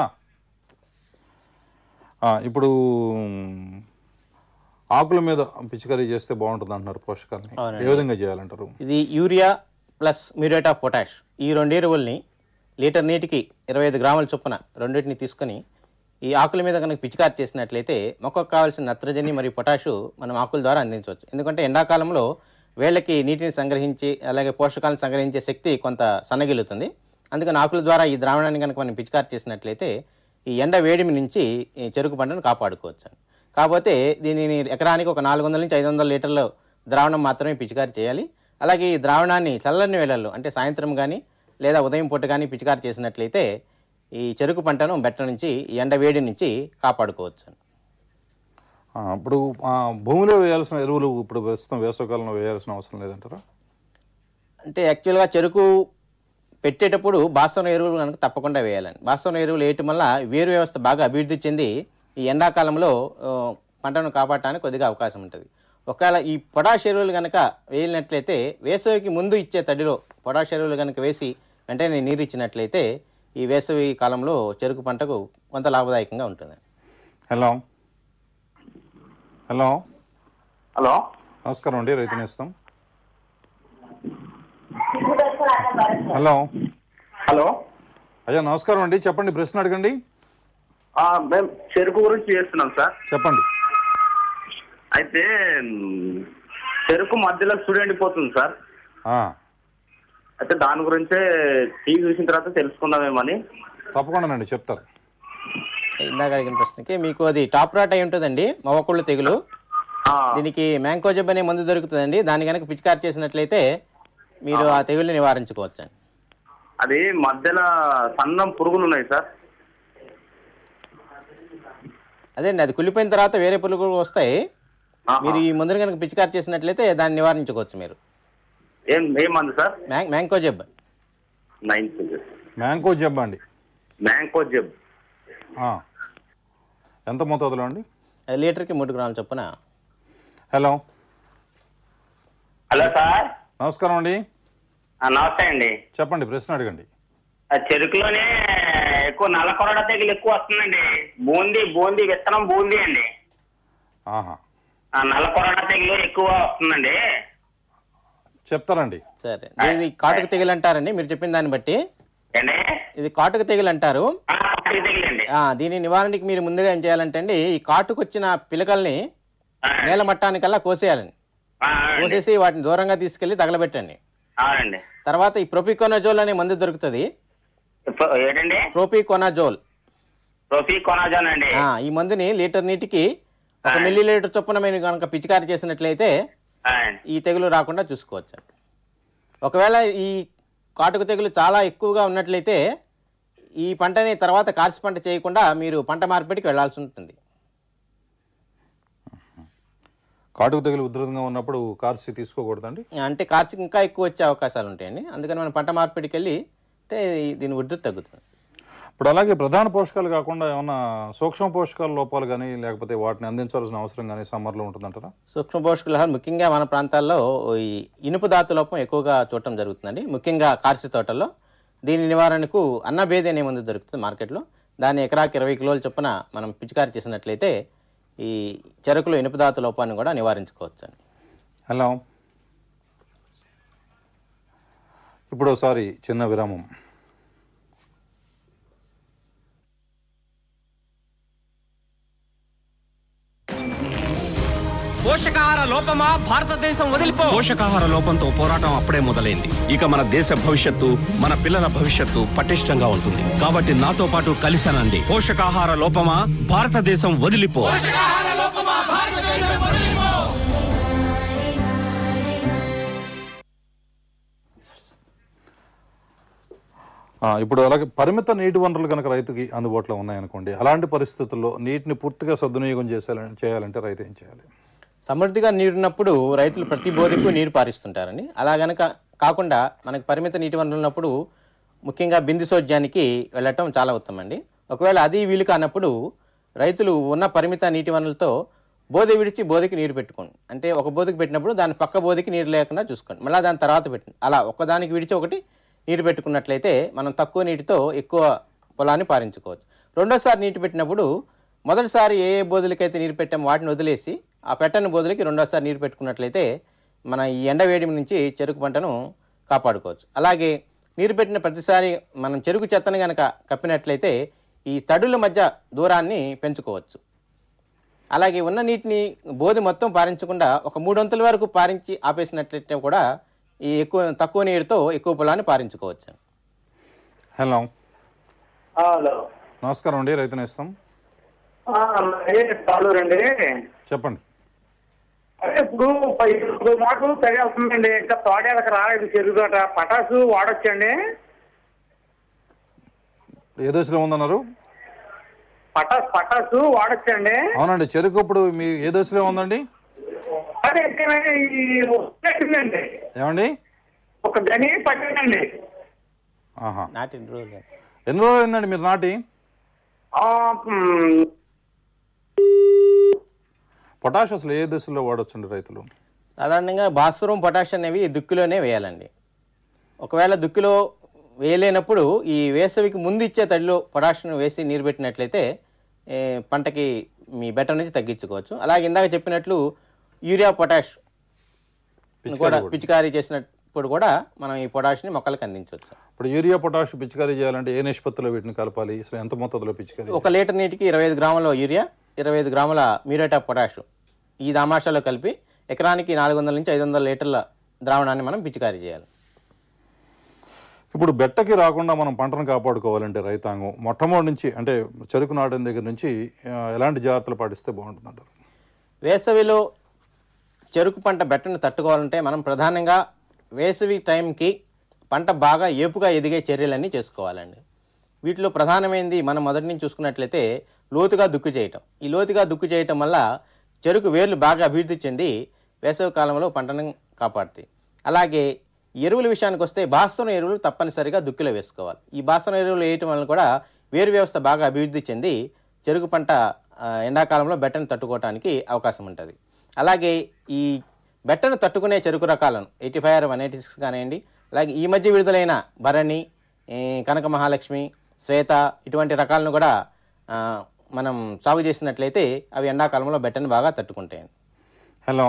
ఆ, ఇప్పుడు మ్, ఆకుల మీద పిచికారీ చేస్తే బాగుంటుంది అంటున్నారు పోషకాలని అవునండి. ఏ విధంగా చేయాలంటారు ఇది urea plus muriate of potash ఈ రెండు ఎరువుల్ని లీటర్ నీటికి ఇరవై ఐదు గ్రాముల చొప్పున రెండింటిని తీసుకొని ఈ ఆకుల మీద కనుక పిచికారి చేసినట్లయితే మొక్కకు కావాల్సిన నత్రజని మరియు పొటాషు మనం ఆకుల ద్వారా అందించవచ్చు ఎందుకంటే ఎండాకాలంలో వేళ్ళకి నీటిని సంగ్రహించి అలాగే పోషకాలను సంగ్రహించే శక్తి కొంత సన్నగిలుతుంది అందుకని ఆకుల ద్వారా ఈ ద్రావణాన్ని కనుక మనం పిచికారి చేసినట్లయితే ఈ ఎండ వేడిమి నుంచి ఈ చెరుకు పంటను కాపాడుకోవచ్చు కాకపోతే దీనిని ఎకరానికి ఒక నాలుగు వందల నుంచి ఐదు వందల లీటర్ల ద్రావణం మాత్రమే పిచికారి చేయాలి అలాగే ఈ ద్రావణాన్ని చల్లని వేళల్లో అంటే సాయంత్రం కానీ లేదా ఉదయం పూట కానీ పిచికారి చేసినట్లయితే ఈ చెరుకు పంటను బెట్ట నుంచి ఈ ఎండ వేడి నుంచి కాపాడుకోవచ్చు ఆ, ఇప్పుడు ఆ, భూమిలో వేయాల్సిన ఎరువులు ఇప్పుడు ప్రస్తుతం వేసవకాలంలో వేయాల్సిన అవసరం లేదంటారా అంటే యాక్చువల్గా చెరుకు పెట్టేటప్పుడు బాసన ఎరువులు కనుక తప్పకుండా వేయాలండి బాసన ఎరువులు వేయటం వల్ల వేరు వ్యవస్థ బాగా అభివృద్ధి చెంది ఈ ఎండాకాలంలో ఆ, పంటను కాపాడటానికి కొద్దిగా అవకాశం ఉంటుంది ఒకవేళ ఈ పొటాష్ ఎరువులు కనుక వేయనట్లయితే వేసవికి ముందు ఇచ్చే తడిలో పొటాష్ ఎరువులు కనుక వేసి వెంటనే నీరు ఇచ్చినట్లయితే ఈ వేసవి కాలంలో చెరుకు పంటకు కొంత లాభదాయకంగా ఉంటుంది హలో హలో హలో నమస్కారం అండి రైతు నేస్తం హలో హలో అయ్యా నమస్కారం అండి చెప్పండి ప్రశ్న అడగండి ఆ, మేము చెరుకు గురించి చేస్తున్నాం సార్ చెప్పండి అయితే మ్, చెరుకు మధ్యలో సుడి ఎండిపోతుంది సార్ ఆ, అయితే దాని గురించే టీవీ చూసిన తర్వాత తెలుసుకుందామేమని తప్పకుండానండి చెప్తారు ఇందాక అడిగిన ప్రశ్నకి మీకు అది టాప్ రాట్ అయి ఉంటుందండి మవ్వకుళ్ళు తెగులు దీనికి మ్యాంకోజెబ్ అనే మందు దొరుకుతుందండి దాన్ని కనుక పిచికారి చేసినట్లయితే మీరు ఆ తెగుల్ని నివారించుకోవచ్చండి అది మధ్యలో సన్నం పురుగులు ఉన్నాయి సార్ అదేండి అది కుళ్ళిపోయిన తర్వాత వేరే పురుగులు వస్తాయి మీరు ఈ మందుని కనుక పిచికారి చేసినట్లయితే దాన్ని నివారించుకోవచ్చు మీరు ఏం ఏం మంది సార్ మ్యాంగ్ మ్యాంకోజెబ్ నైన్ మ్యాంకో జబ్బా అండి మ్యాంకో జబ్ ఆ. ఎంత మోతాదులో అండి అది లీటర్కి మూడు గ్రాముల చొప్పున హలో హలో సార్ నమస్కారం అండి ఆ, నమస్తే అండి చెప్పండి ప్రశ్న అడగండి ఆ చెరుకులోనే ఎక్కువ నల్ల కొరడ తెగులు ఎక్కువ వస్తుందండి బూందీ బూందీ విత్తనం బూందీ అండి ఆహా ఆ నల్ల కొరడ తెగులు ఎక్కువ వస్తుందండి చెప్తారండి సరే ఇది కాటుక తెగులు అంటారండి మీరు చెప్పిన దాన్ని బట్టి ఇది కాటుక తెగులు అంటారు ఆ, దీని నివారణకి మీరు ముందుగా ఏం చేయాలంటే అండి ఈ కాటుకు వచ్చిన పిలకల్ని నేల మట్టానికల్లా కోసేయాలండి కోసేసి వాటిని దూరంగా తీసుకెళ్లి తగలబెట్టండి అవునండి తర్వాత ఈ ప్రొపికోనజోల్ అనే మందు దొరుకుతుంది ఇప్పుడు ఏంటండి ప్రోపికోనజోల్ ప్రొఫీ కొనాజాన్ అండి ఆ, ఈ మందుని లీటర్ నీటికి ఒక మిల్లీ లీటర్ చొప్పున మీరు కనుక పిచికారి చేసినట్లయితే ఈ తెగులు రాకుండా చూసుకోవచ్చు ఒకవేళ ఈ కాటుక తెగులు చాలా ఎక్కువగా ఉన్నట్లయితే ఈ పంటని తర్వాత కార్సి పంట చేయకుండా మీరు పంట మార్పిడికి వెళ్లాల్సి ఉంటుంది కాటుకు తెగులు ఉధృతంగా ఉన్నప్పుడు కార్సి తీసుకోకూడదండి అంటే కార్సి ఇంకా ఎక్కువ వచ్చే అవకాశాలు ఉంటాయండి అందుకని మనం పంట మార్పిడికి వెళ్ళి అయితే దీని ఉధృతి తగ్గుతుంది ఇప్పుడు అలాగే ప్రధాన పోషకాలు కాకుండా ఏమన్నా సూక్ష్మ పోషకాల లోపాలు కానీ లేకపోతే వాటిని అందించాల్సిన అవసరం కానీ సమ్మర్లో ఉంటుందంటారా సూక్ష్మ పోషకాలు ముఖ్యంగా మన ప్రాంతాల్లో ఈ ఇనుపు ధాతు లోపం ఎక్కువగా చూడటం జరుగుతుందండి ముఖ్యంగా కార్సి తోటల్లో దీని నివారణకు అన్నభేది అనే మందు దొరుకుతుంది మార్కెట్లో దాన్ని ఎకరాకి ఇరవై కిలోల చొప్పున మనం పిచికారి చేసినట్లయితే ఈ చెరుకులో ఇనుపు ధాతు లోపాన్ని కూడా నివారించుకోవచ్చు అండి హలో ఇప్పుడు ఒకసారి చిన్న విరామం పోషకాహార లోపమా భారతదేశం వదిలిపో పోషకాహార లోపంతో పోరాటం అప్పుడే మొదలైంది ఇక మన దేశ భవిష్యత్తు మన పిల్లల భవిష్యత్తు పటిష్టంగా ఉంటుంది కాబట్టి నాతో పాటు కలిసనండి పోషకాహార లోపమా భారతదేశం వదిలిపో ఆ, ఇప్పుడు అలాగే పరిమిత నీటి వనరులు కనుక రైతుకి అందుబాటులో ఉన్నాయనుకోండి అలాంటి పరిస్థితుల్లో నీటిని పూర్తిగా సద్వినియోగం చేసేయాలని చేయాలంటే రైతు ఏం చేయాలి సమృద్ధిగా నీరున్నప్పుడు రైతులు ప్రతి బోధికు నీరు పారిస్తుంటారండి అలా గనక కాకుండా మనకి పరిమిత నీటి వనరులు ఉన్నప్పుడు ముఖ్యంగా బిందు సోద్యానికి వెళ్ళటం చాలా ఉత్తమం అండి ఒకవేళ అది వీలు కానప్పుడు రైతులు ఉన్న పరిమిత నీటి వనరులతో బోధి విడిచి బోధికి నీరు పెట్టుకోండి అంటే ఒక బోధికి పెట్టినప్పుడు దాని పక్క బోధికి నీరు లేకుండా చూసుకోండి మళ్ళీ దాని తర్వాత పెట్టండి అలా ఒకదానికి విడిచి ఒకటి నీరు పెట్టుకున్నట్లయితే మనం తక్కువ నీటితో ఎక్కువ పొలాన్ని పారించుకోవచ్చు రెండోసారి నీటి పెట్టినప్పుడు మొదటిసారి ఏ ఏ బోధులకైతే నీరు పెట్టామో వాటిని వదిలేసి ఆ పెట్టని బోధులకి రెండోసారి నీరు పెట్టుకున్నట్లయితే మన ఈ ఎండవేడి నుంచి చెరుకు పంటను కాపాడుకోవచ్చు అలాగే నీరు పెట్టిన ప్రతిసారి మనం చెరుకు చెత్తను కనుక కప్పినట్లయితే ఈ తడుల మధ్య దూరాన్ని పెంచుకోవచ్చు అలాగే ఉన్న నీటిని బోధి మొత్తం పారించకుండా ఒక మూడొంతుల వరకు పారించి ఆపేసినట్లయితే కూడా ఈ ఎక్కువ తక్కువ నీరుతో ఎక్కువ పొలాన్ని పారించుకోవచ్చు హలో హలో నమస్కారం అండి రైతు నేస్తం తాళూరండి చెప్పండి అదే ఇప్పుడు పై- ఇప్పుడు మాకు తెగ వస్తుందండి ఇంకా తోటేళ్ళకి రాలేదు చెరుకుతోట పటాసు వాడొచ్చండి ఏ దశలో ఉందన్నారు పటాస్ పటాసు వాడొచ్చండి అవునండి చెరుకు ఇప్పుడు మీ ఏ దశలో ఉందండి అదే ఎక్కడైనా ఈ వచ్చేసిందండి ఏమండి ఒక గని పట్టిందండి ఆహా నాటి ఎన్ని రోజులు ఎన్ని రోజులు అయిందండి మీరు నాటి ఆ, మ్, పొటాష్ అసలు ఏ దశలో వాడొచ్చండి రైతులు సాధారణంగా భాస్వరం పొటాష్ అనేవి దుక్కిలోనే వేయాలండి ఒకవేళ దుక్కిలో వేయలేనప్పుడు ఈ వేసవికి ముందు ఇచ్చే తడిలో పొటాష్ను వేసి నీరు పెట్టినట్లయితే ఏ, పంటకి మీ బెటర్ నుంచి తగ్గించుకోవచ్చు అలాగే ఇందాక చెప్పినట్లు యూరియా పొటాష్ పిచికారీ కూడా కూడా. పిచికారీ చేసినప్పుడు కూడా మనం ఈ పొటాష్ని మొక్కలకు అందించవచ్చు ఇప్పుడు యూరియా పొటాష్ పిచికారీ చేయాలంటే ఏ నిష్పత్తిలో వీటిని కలపాలి అసలు ఎంత మొత్తంలో పిచికారీ ఒక లీటర్ నీటికి ఇరవై ఐదు గ్రాముల యూరియా ఇరవై ఐదు గ్రాముల మ్యూరేట్ ఆఫ్ పొటాష్ ఈ దామాషాలో కలిపి ఎకరానికి నాలుగు వందల నుంచి ఐదు వందల లీటర్ల ద్రావణాన్ని మనం పిచికారీ చేయాలి ఇప్పుడు బెట్టకి రాకుండా మనం పంటను కాపాడుకోవాలంటే రైతాంగం మొట్టమొదటి నుంచి అంటే చెరుకు నాటిన దగ్గర నుంచి ఆ, ఎలాంటి జాగ్రత్తలు పాటిస్తే బాగుంటుంది అంటారు వేసవిలో చెరుకు పంట బెట్టను తట్టుకోవాలంటే మనం ప్రధానంగా వేసవి టైంకి పంట బాగా ఏపుగా ఎదిగే చర్యలన్నీ చేసుకోవాలండి వీటిలో ప్రధానమైనది మనం మొదటి నుంచి చూసుకున్నట్లయితే లోతుగా దుక్కు చేయటం ఈ లోతుగా దుక్కు చేయటం వల్ల చెరుకు వేర్లు బాగా అభివృద్ధి చెంది వేసవి కాలంలో పంటను కాపాడుతాయి అలాగే ఎరువుల విషయానికి వస్తే భాస్వరం ఎరువులు తప్పనిసరిగా దుక్కిలో వేసుకోవాలి ఈ భాస్వరం ఎరువులు వేయటం వల్ల కూడా వేరు వ్యవస్థ బాగా అభివృద్ధి చెంది చెరుకు పంట ఆ, ఎండాకాలంలో బెట్టను తట్టుకోవడానికి అవకాశం ఉంటుంది అలాగే ఈ బెట్టను తట్టుకునే చెరుకు రకాలను eighty five one eighty six కానివ్వండి అలాగే ఈ మధ్య విడుదలైన భరణి ఈ కనక మహాలక్ష్మి శ్వేత ఇటువంటి రకాలను కూడా ఆ, మనం సాగు చేసినట్లయితే అవి ఎండాకాలంలో బెట్టను బాగా తట్టుకుంటాయండి హలో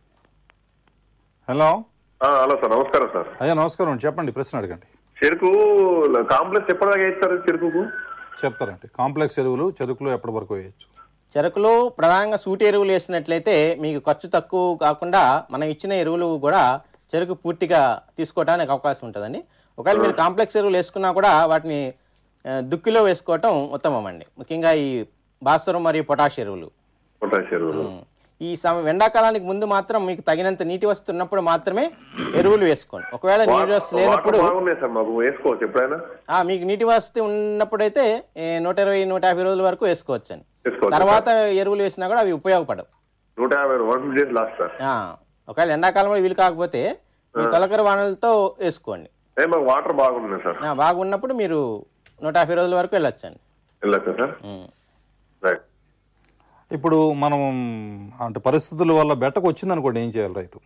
హలో హలో సార్ నమస్కారం సార్ అయ్యా నమస్కారం చెప్పండి ప్రశ్న అడగండి చెరుకు కాంప్లెక్స్ ఎప్పటిదాకా వేస్తారు చెరుకుకు చెప్తారండి కాంప్లెక్స్ ఎరువులు చెరుకులో ఎప్పటి వరకు వేయచ్చు చెరుకులో ప్రధానంగా సూటి ఎరువులు వేసినట్లయితే మీకు ఖర్చు తక్కువ కాకుండా మనం ఇచ్చిన ఎరువులు కూడా చెరుకు పూర్తిగా తీసుకోవడానికి అవకాశం ఉంటుందండి ఒకవేళ మీరు కాంప్లెక్స్ ఎరువులు వేసుకున్నా కూడా వాటిని ఆ, దుక్కిలో వేసుకోవటం ఉత్తమం అండి ముఖ్యంగా ఈ భాస్వరం మరియు పొటాష్ ఎరువులు పొటాష్ ఎరువులు ఈ సమ ఎండాకాలానికి ముందు మాత్రం మీకు తగినంత నీటి వస్తు ఉన్నప్పుడు మాత్రమే ఎరువులు వేసుకోండి ఒకవేళ నీటి వస్తు లేనప్పుడు వాటర్ బాగున్నాయి సార్ మాకు వేసుకోవచ్చు ఎప్పుడైనా ఆ, మీకు నీటి వసతి ఉన్నప్పుడైతే ఏ, నూట ఇరవై నూట యాభై రోజుల వరకు వేసుకోవచ్చు అండి వేసుకోవచ్చు తర్వాత ఎరువులు వేసినా కూడా అవి ఉపయోగపడవు నూట యాభై one fifty days last sir ఆ, ఒకవేళ ఎండాకాలంలో వీలు కాకపోతే మీ తొలకరి వానలతో వేసుకోండి ఏ మాకు వాటర్ బాగున్నాయి సార్ ఆ, బాగున్నప్పుడు మీరు నూట యాభై రోజుల వరకు వెళ్ళొచ్చండి వెళ్ళొచ్చా సార్ రైట్ ఇప్పుడు మనం అంటే పరిస్థితుల వల్ల బెట్టకు వచ్చిందనుకోండి ఏం చేయాలి రైతు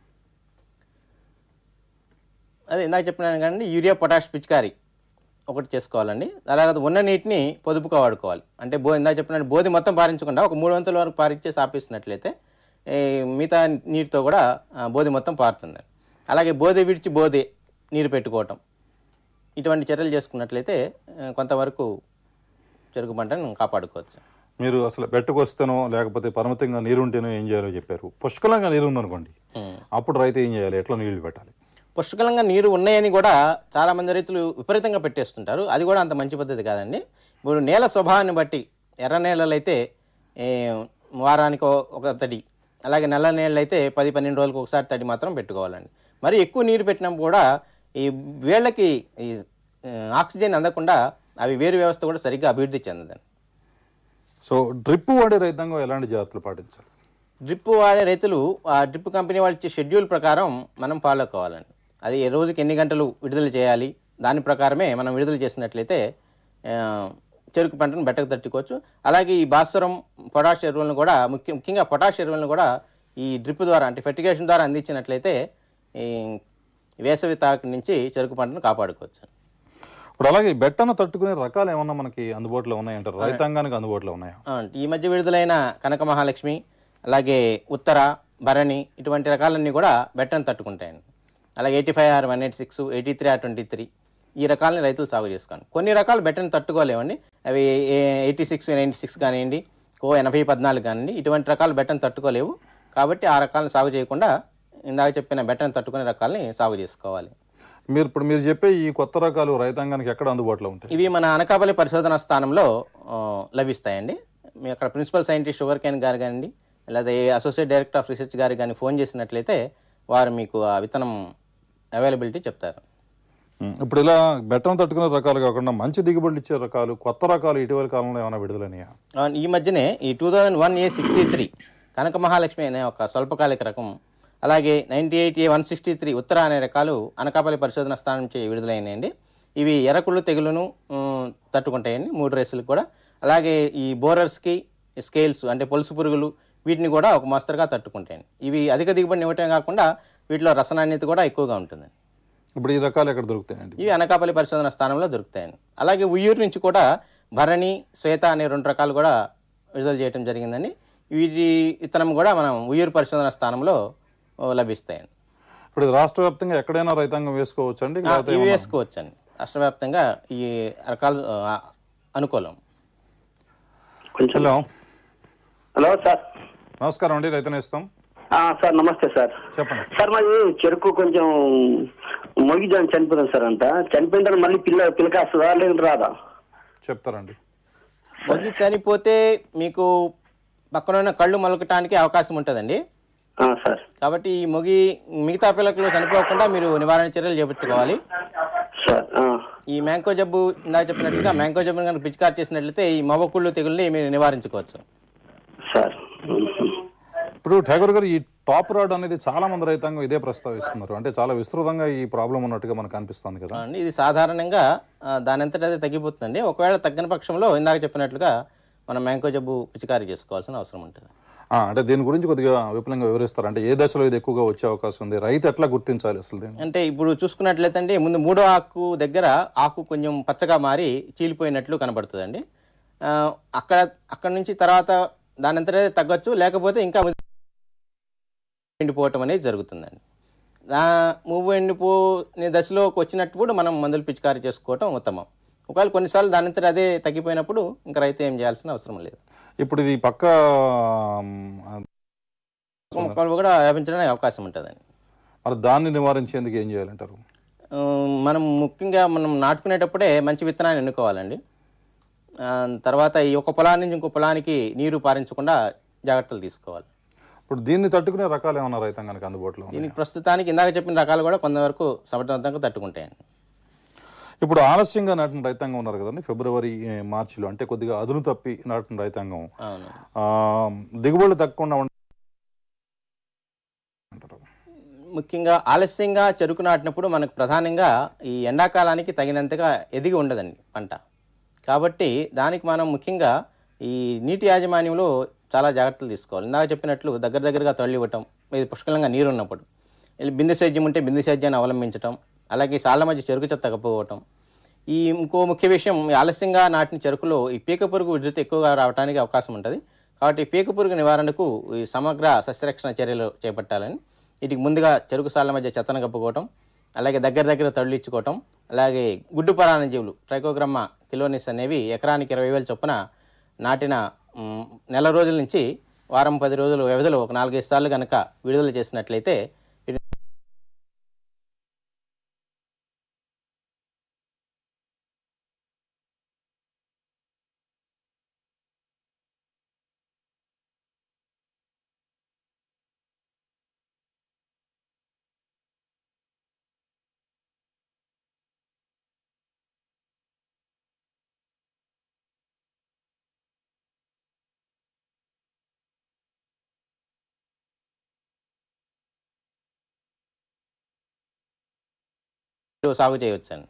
అదే ఇందాక చెప్పినాను కానీ యూరియా పొటాష్ పిచికారి ఒకటి చేసుకోవాలండి అలాగే ఉన్న నీటిని పొదుపుగా వాడుకోవాలి అంటే బో ఇందాక చెప్పినట్టు బోధి మొత్తం పారించకుండా ఒక మూడు వంతుల వరకు పారించేసి ఆపేసినట్లయితే ఈ మిగతా నీటితో కూడా ఆ, బోధి మొత్తం పారుతుంది అలాగే బోధి విడిచి బోధి నీరు పెట్టుకోవటం ఇటువంటి చర్యలు చేసుకున్నట్లయితే ఆ, కొంతవరకు చెరుకు పంటను కాపాడుకోవచ్చు మీరు అసలు బెట్టకు వస్తేనో లేకపోతే పరిమితంగా నీరు ఉంటేనో ఏం చేయాలో చెప్పారు పుష్కలంగా నీరు ఉందనుకోండి అప్పుడు రైతు ఏం చేయాలి ఎట్లా నీళ్లు పెట్టాలి పుష్కలంగా నీరు ఉన్నాయని కూడా చాలా మంది రైతులు విపరీతంగా పెట్టేస్తుంటారు అది కూడా అంత మంచి పద్ధతి కాదండి ఇప్పుడు నేల స్వభావాన్ని బట్టి ఎర్ర నేలలు అయితే ఏ, వారానికి ఓ- ఒక తడి అలాగే నల్ల నేలలు అయితే పది పన్నెండు రోజులకు ఒకసారి తడి మాత్రం పెట్టుకోవాలండి మరి ఎక్కువ నీరు పెట్టినప్పుడు కూడా ఈ వేళ్ళకి ఈ ఆ, ఆక్సిజన్ అందకుండా అవి వేరు వ్యవస్థ కూడా సరిగ్గా అభివృద్ధి చెందదండి సో డ్రిప్ వాడే రైతాంగం ఎలాంటి జాగ్రత్తలు పాటించాలి డ్రిప్ వాడే రైతులు ఆ డ్రిప్ కంపెనీ వాళ్ళు ఇచ్చే షెడ్యూల్ ప్రకారం మనం ఫాలో కావాలండి అది ఏ రోజుకి ఎన్ని గంటలు విడుదల చేయాలి దాని ప్రకారమే మనం విడుదల చేసినట్లయితే ఆ, చెరుకు పంటను బెట్టకు తట్టుకోవచ్చు అలాగే ఈ భాస్వరం పొటాష్ ఎరువులను కూడా ముఖ్య ముఖ్యంగా పొటాష్ ఎరువులను కూడా ఈ డ్రిప్ ద్వారా అంటే ఫెర్టిగేషన్ ద్వారా అందించినట్లయితే ఈ వేసవి తాకి నుంచి చెరుకు పంటను కాపాడుకోవచ్చు ఇప్పుడు అలాగే ఈ బెట్టను తట్టుకునే రకాలు ఏమన్నా మనకి అందుబాటులో ఉన్నాయంటారు రైతాంగానికి అందుబాటులో ఉన్నాయా ఆ, ఈ మధ్య విడుదలైన కనక మహాలక్ష్మి అలాగే ఉత్తర భరణి ఇటువంటి రకాలన్నీ కూడా బెట్టను తట్టుకుంటాయండి అలాగే eighty five R one eight six eighty three R twenty three ఈ రకాలని రైతులు సాగు చేసుకోండి కొన్ని రకాలు బెట్టను తట్టుకోలేవండి అవి ఎయిటీ సిక్స్ నైంటీ సిక్స్ కానివ్వండి ఓ ఎనభై పద్నాలుగు కానివ్వండి ఇటువంటి రకాలు బెట్టను తట్టుకోలేవు కాబట్టి ఆ రకాలను సాగు చేయకుండా ఇందాక చెప్పిన బెట్టను తట్టుకునే రకాలని సాగు చేసుకోవాలి మీరు ఇప్పుడు మీరు చెప్పే ఈ కొత్త రకాలు రైతాంగానికి ఎక్కడ అందుబాటులో ఉంటాయి ఇవి మన అనకాపల్లి పరిశోధన స్థానంలో ఆ, లభిస్తాయండి మీ అక్కడ ప్రిన్సిపల్ సైంటిస్ట్ షుగర్ కేన్ గారు కానివ్వండి లేదా అసోసియేట్ డైరెక్టర్ ఆఫ్ రీసెర్చ్ గారికి కానీ ఫోన్ చేసినట్లయితే వారు మీకు ఆ విత్తనం అవైలబిలిటీ చెప్తారు ఉం. ఇప్పుడు ఇలా బెట్టను తట్టుకునే రకాలు కాకుండా మంచి దిగుబడులు ఇచ్చే రకాలు కొత్త రకాలు ఇటీవల కాలంలో ఏమైనా విడుదలైనయా ఆ, ఈ మధ్యనే ఈ two thousand one A sixty three Kanaka Mahalakshmi అనే ఒక స్వల్పకాలిక రకం అలాగే ninety eight A one sixty three Uttara అనే రకాలు అనకాపల్లి పరిశోధన స్థానం నుంచి విడుదలైనాయండి ఇవి ఎర్రకుళ్ళు తెగులును ఉమ్, తట్టుకుంటాయండి మూడు రేసులకు కూడా అలాగే ఈ బోరర్స్కి స్కేల్స్ అంటే పొలుసు పురుగులు వీటిని కూడా ఒక మోస్తరుగా తట్టుకుంటాయండి ఇవి అధిక దిగుబడిని ఇవ్వటమే కాకుండా వీటిలో రసనాణ్యత కూడా ఎక్కువగా ఉంటుంది ఇప్పుడు ఈ రకాలు ఎక్కడ దొరుకుతాయండి ఇవి అనకాపల్లి పరిశోధన స్థానంలో దొరుకుతాయండి అలాగే ఉయ్యూరు నుంచి కూడా భరణి శ్వేత అనే రెండు రకాలు కూడా విడుదల చేయడం జరిగిందని వీటి విత్తనం కూడా మనం ఉయ్యూరు పరిశోధన స్థానంలో ఓ, లభిస్తాయండి ఇప్పుడు ఇది రాష్ట్ర వ్యాప్తంగా ఎక్కడైనా రైతాంగం వేసుకోవచ్చు అండి ఆ, ఇవి వేసుకోవచ్చండి రాష్ట్ర వ్యాప్తంగా ఈ రకాలు ఆ, అనుకూలం హలో హలో సార్ నమస్కారం అండి రైతు నేస్తం ఆ, సార్ నమస్తే సార్ చెప్పండి సార్ మరి చెరుకు కొంచెం మొగి జాన్ చనిపోతుంది సార్ అంతా చనిపోయిన తర్వాత మళ్ళీ పిల్ల పిల్లక వస్తుందా లేదంటే రాదా చెప్తారండి మొగి చనిపోతే మీకు పక్కన ఉన్న కళ్ళు మొలకటానికి అవకాశం ఉంటుందండి సార్ కాబట్టి ఈ మొగి మిగతా పిల్లకలు చనిపోకుండా మీరు నివారణ చర్యలు చేపట్టుకోవాలి ఈ మ్యాంకో జబ్బు ఇందాక చెప్పినట్లుగా మ్యాంకో జబ్బును కనుక పిచికారు చేసినట్లయితే ఈ మవ్వకుళ్ళు తెగుల్ని మీరు నివారించుకోవచ్చు ఇప్పుడు ఠాగూర్ గారు ఈ టాప్ రాడ్ అనేది చాలా మంది రైతాంగం ఇదే ప్రస్తావిస్తున్నారు అంటే చాలా విస్తృతంగా ఈ ప్రాబ్లం ఉన్నట్టుగా మనకు అనిపిస్తుంది కదా అండి ఇది సాధారణంగా ఆ, దాని అంతటా అదే తగ్గిపోతుందండి ఒకవేళ తగ్గిన పక్షంలో ఇందాక చెప్పినట్లుగా మనం మ్యాంకో జబ్బు పిచికారీ చేసుకోవాల్సిన అవసరం ఉంటుంది ఆ, అంటే దీని గురించి కొద్దిగా విపులంగా వివరిస్తారు అంటే ఏ దశలో ఇది ఎక్కువగా వచ్చే అవకాశం ఉంది రైతు ఎట్లా గుర్తించాలి అసలు దీన్ని అంటే ఇప్పుడు చూసుకున్నట్లయితే అండి ముందు మూడో ఆకు దగ్గర ఆకు కొంచెం పచ్చగా మారి చీలిపోయినట్లు కనబడుతుందండి ఆ, అక్కడ అక్కడ నుంచి తర్వాత దాని అంతటే తగ్గొచ్చు లేకపోతే ఇంకా ఎండిపోవటం అనేది జరుగుతుందండి ఆ మూవ్ ఎండిపో దశలోకి వచ్చినప్పుడు మనం మందులు పిచికారీ చేసుకోవటం ఉత్తమం ఒకవేళ కొన్నిసార్లు దాని అంతటా అదే తగ్గిపోయినప్పుడు ఇంకా రైతు ఏం చేయాల్సిన అవసరం లేదు ఇప్పుడు ఇది పక్క మొక్కలు కూడా వ్యాపించడానికి అవకాశం ఉంటుందండి మరి దాన్ని నివారించేందుకు ఏం చేయాలంటారు ఆ, మనం ముఖ్యంగా మనం నాటుకునేటప్పుడే మంచి విత్తనాన్ని ఎన్నుకోవాలండి ఆ, తర్వాత ఈ ఒక పొలాన్ని నుంచి ఇంకో పొలానికి నీరు పారించకుండా జాగ్రత్తలు తీసుకోవాలి ఇప్పుడు దీన్ని తట్టుకునే రకాలు ఏమన్నా రైతాంగానికి అందుబాటులో ఉన్నాయి దీనికి ప్రస్తుతానికి ఇందాక చెప్పిన రకాలు కూడా కొంతవరకు సమర్థవంతంగా తట్టుకుంటాయండి ఇప్పుడు ఆలస్యంగా నాటిన రైతాంగం ఉన్నారు కదండి ఫిబ్రవరి ఏ, మార్చిలో అంటే కొద్దిగా అదును తప్పి నాటిన రైతాంగం అవును ఆ, దిగుబడులు తగ్గకుండా ఉండ ముఖ్యంగా ఆలస్యంగా చెరుకు నాటినప్పుడు మనకు ప్రధానంగా ఈ ఎండాకాలానికి తగినంతగా ఎదిగి ఉండదండి పంట కాబట్టి దానికి మనం ముఖ్యంగా ఈ నీటి యాజమాన్యంలో చాలా జాగ్రత్తలు తీసుకోవాలి ఇందాక చెప్పినట్లు దగ్గర దగ్గరగా తొలి ఇవ్వటం ఇది పుష్కలంగా నీరు ఉన్నప్పుడు ఇలా బిందు సేద్యం ఉంటే బిందు సేద్యాన్ని అవలంబించటం అలాగే సాళ్ళ మధ్య చెరుకు చెత్త తగ్గపోవటం ఈ ఇంకో ముఖ్య విషయం ఈ ఆలస్యంగా నాటిన చెరుకులో ఈ పీక పురుగు ఉధృతి ఎక్కువగా రావడానికి అవకాశం ఉంటుంది కాబట్టి ఈ పీక పురుగు నివారణకు ఈ సమగ్ర సస్యరక్షణ చర్యలు చేపట్టాలని వీటికి ముందుగా చెరుకు సాళ్ళ మధ్య చెత్తను కప్పుకోవటం అలాగే దగ్గర దగ్గర తడులు ఇచ్చుకోవటం అలాగే గుడ్డు పరాణ జీవులు ట్రైకోగ్రమ్మ కిలోనిస్ అనేవి ఎకరానికి ఇరవై వేల చొప్పున నాటిన మ్, నెల రోజుల నుంచి వారం పది రోజుల వ్యవధిలో ఒక నాలుగైదు సార్లు కనుక విడుదల చేసినట్లయితే వీటి- సాగు చేయవచ్చండి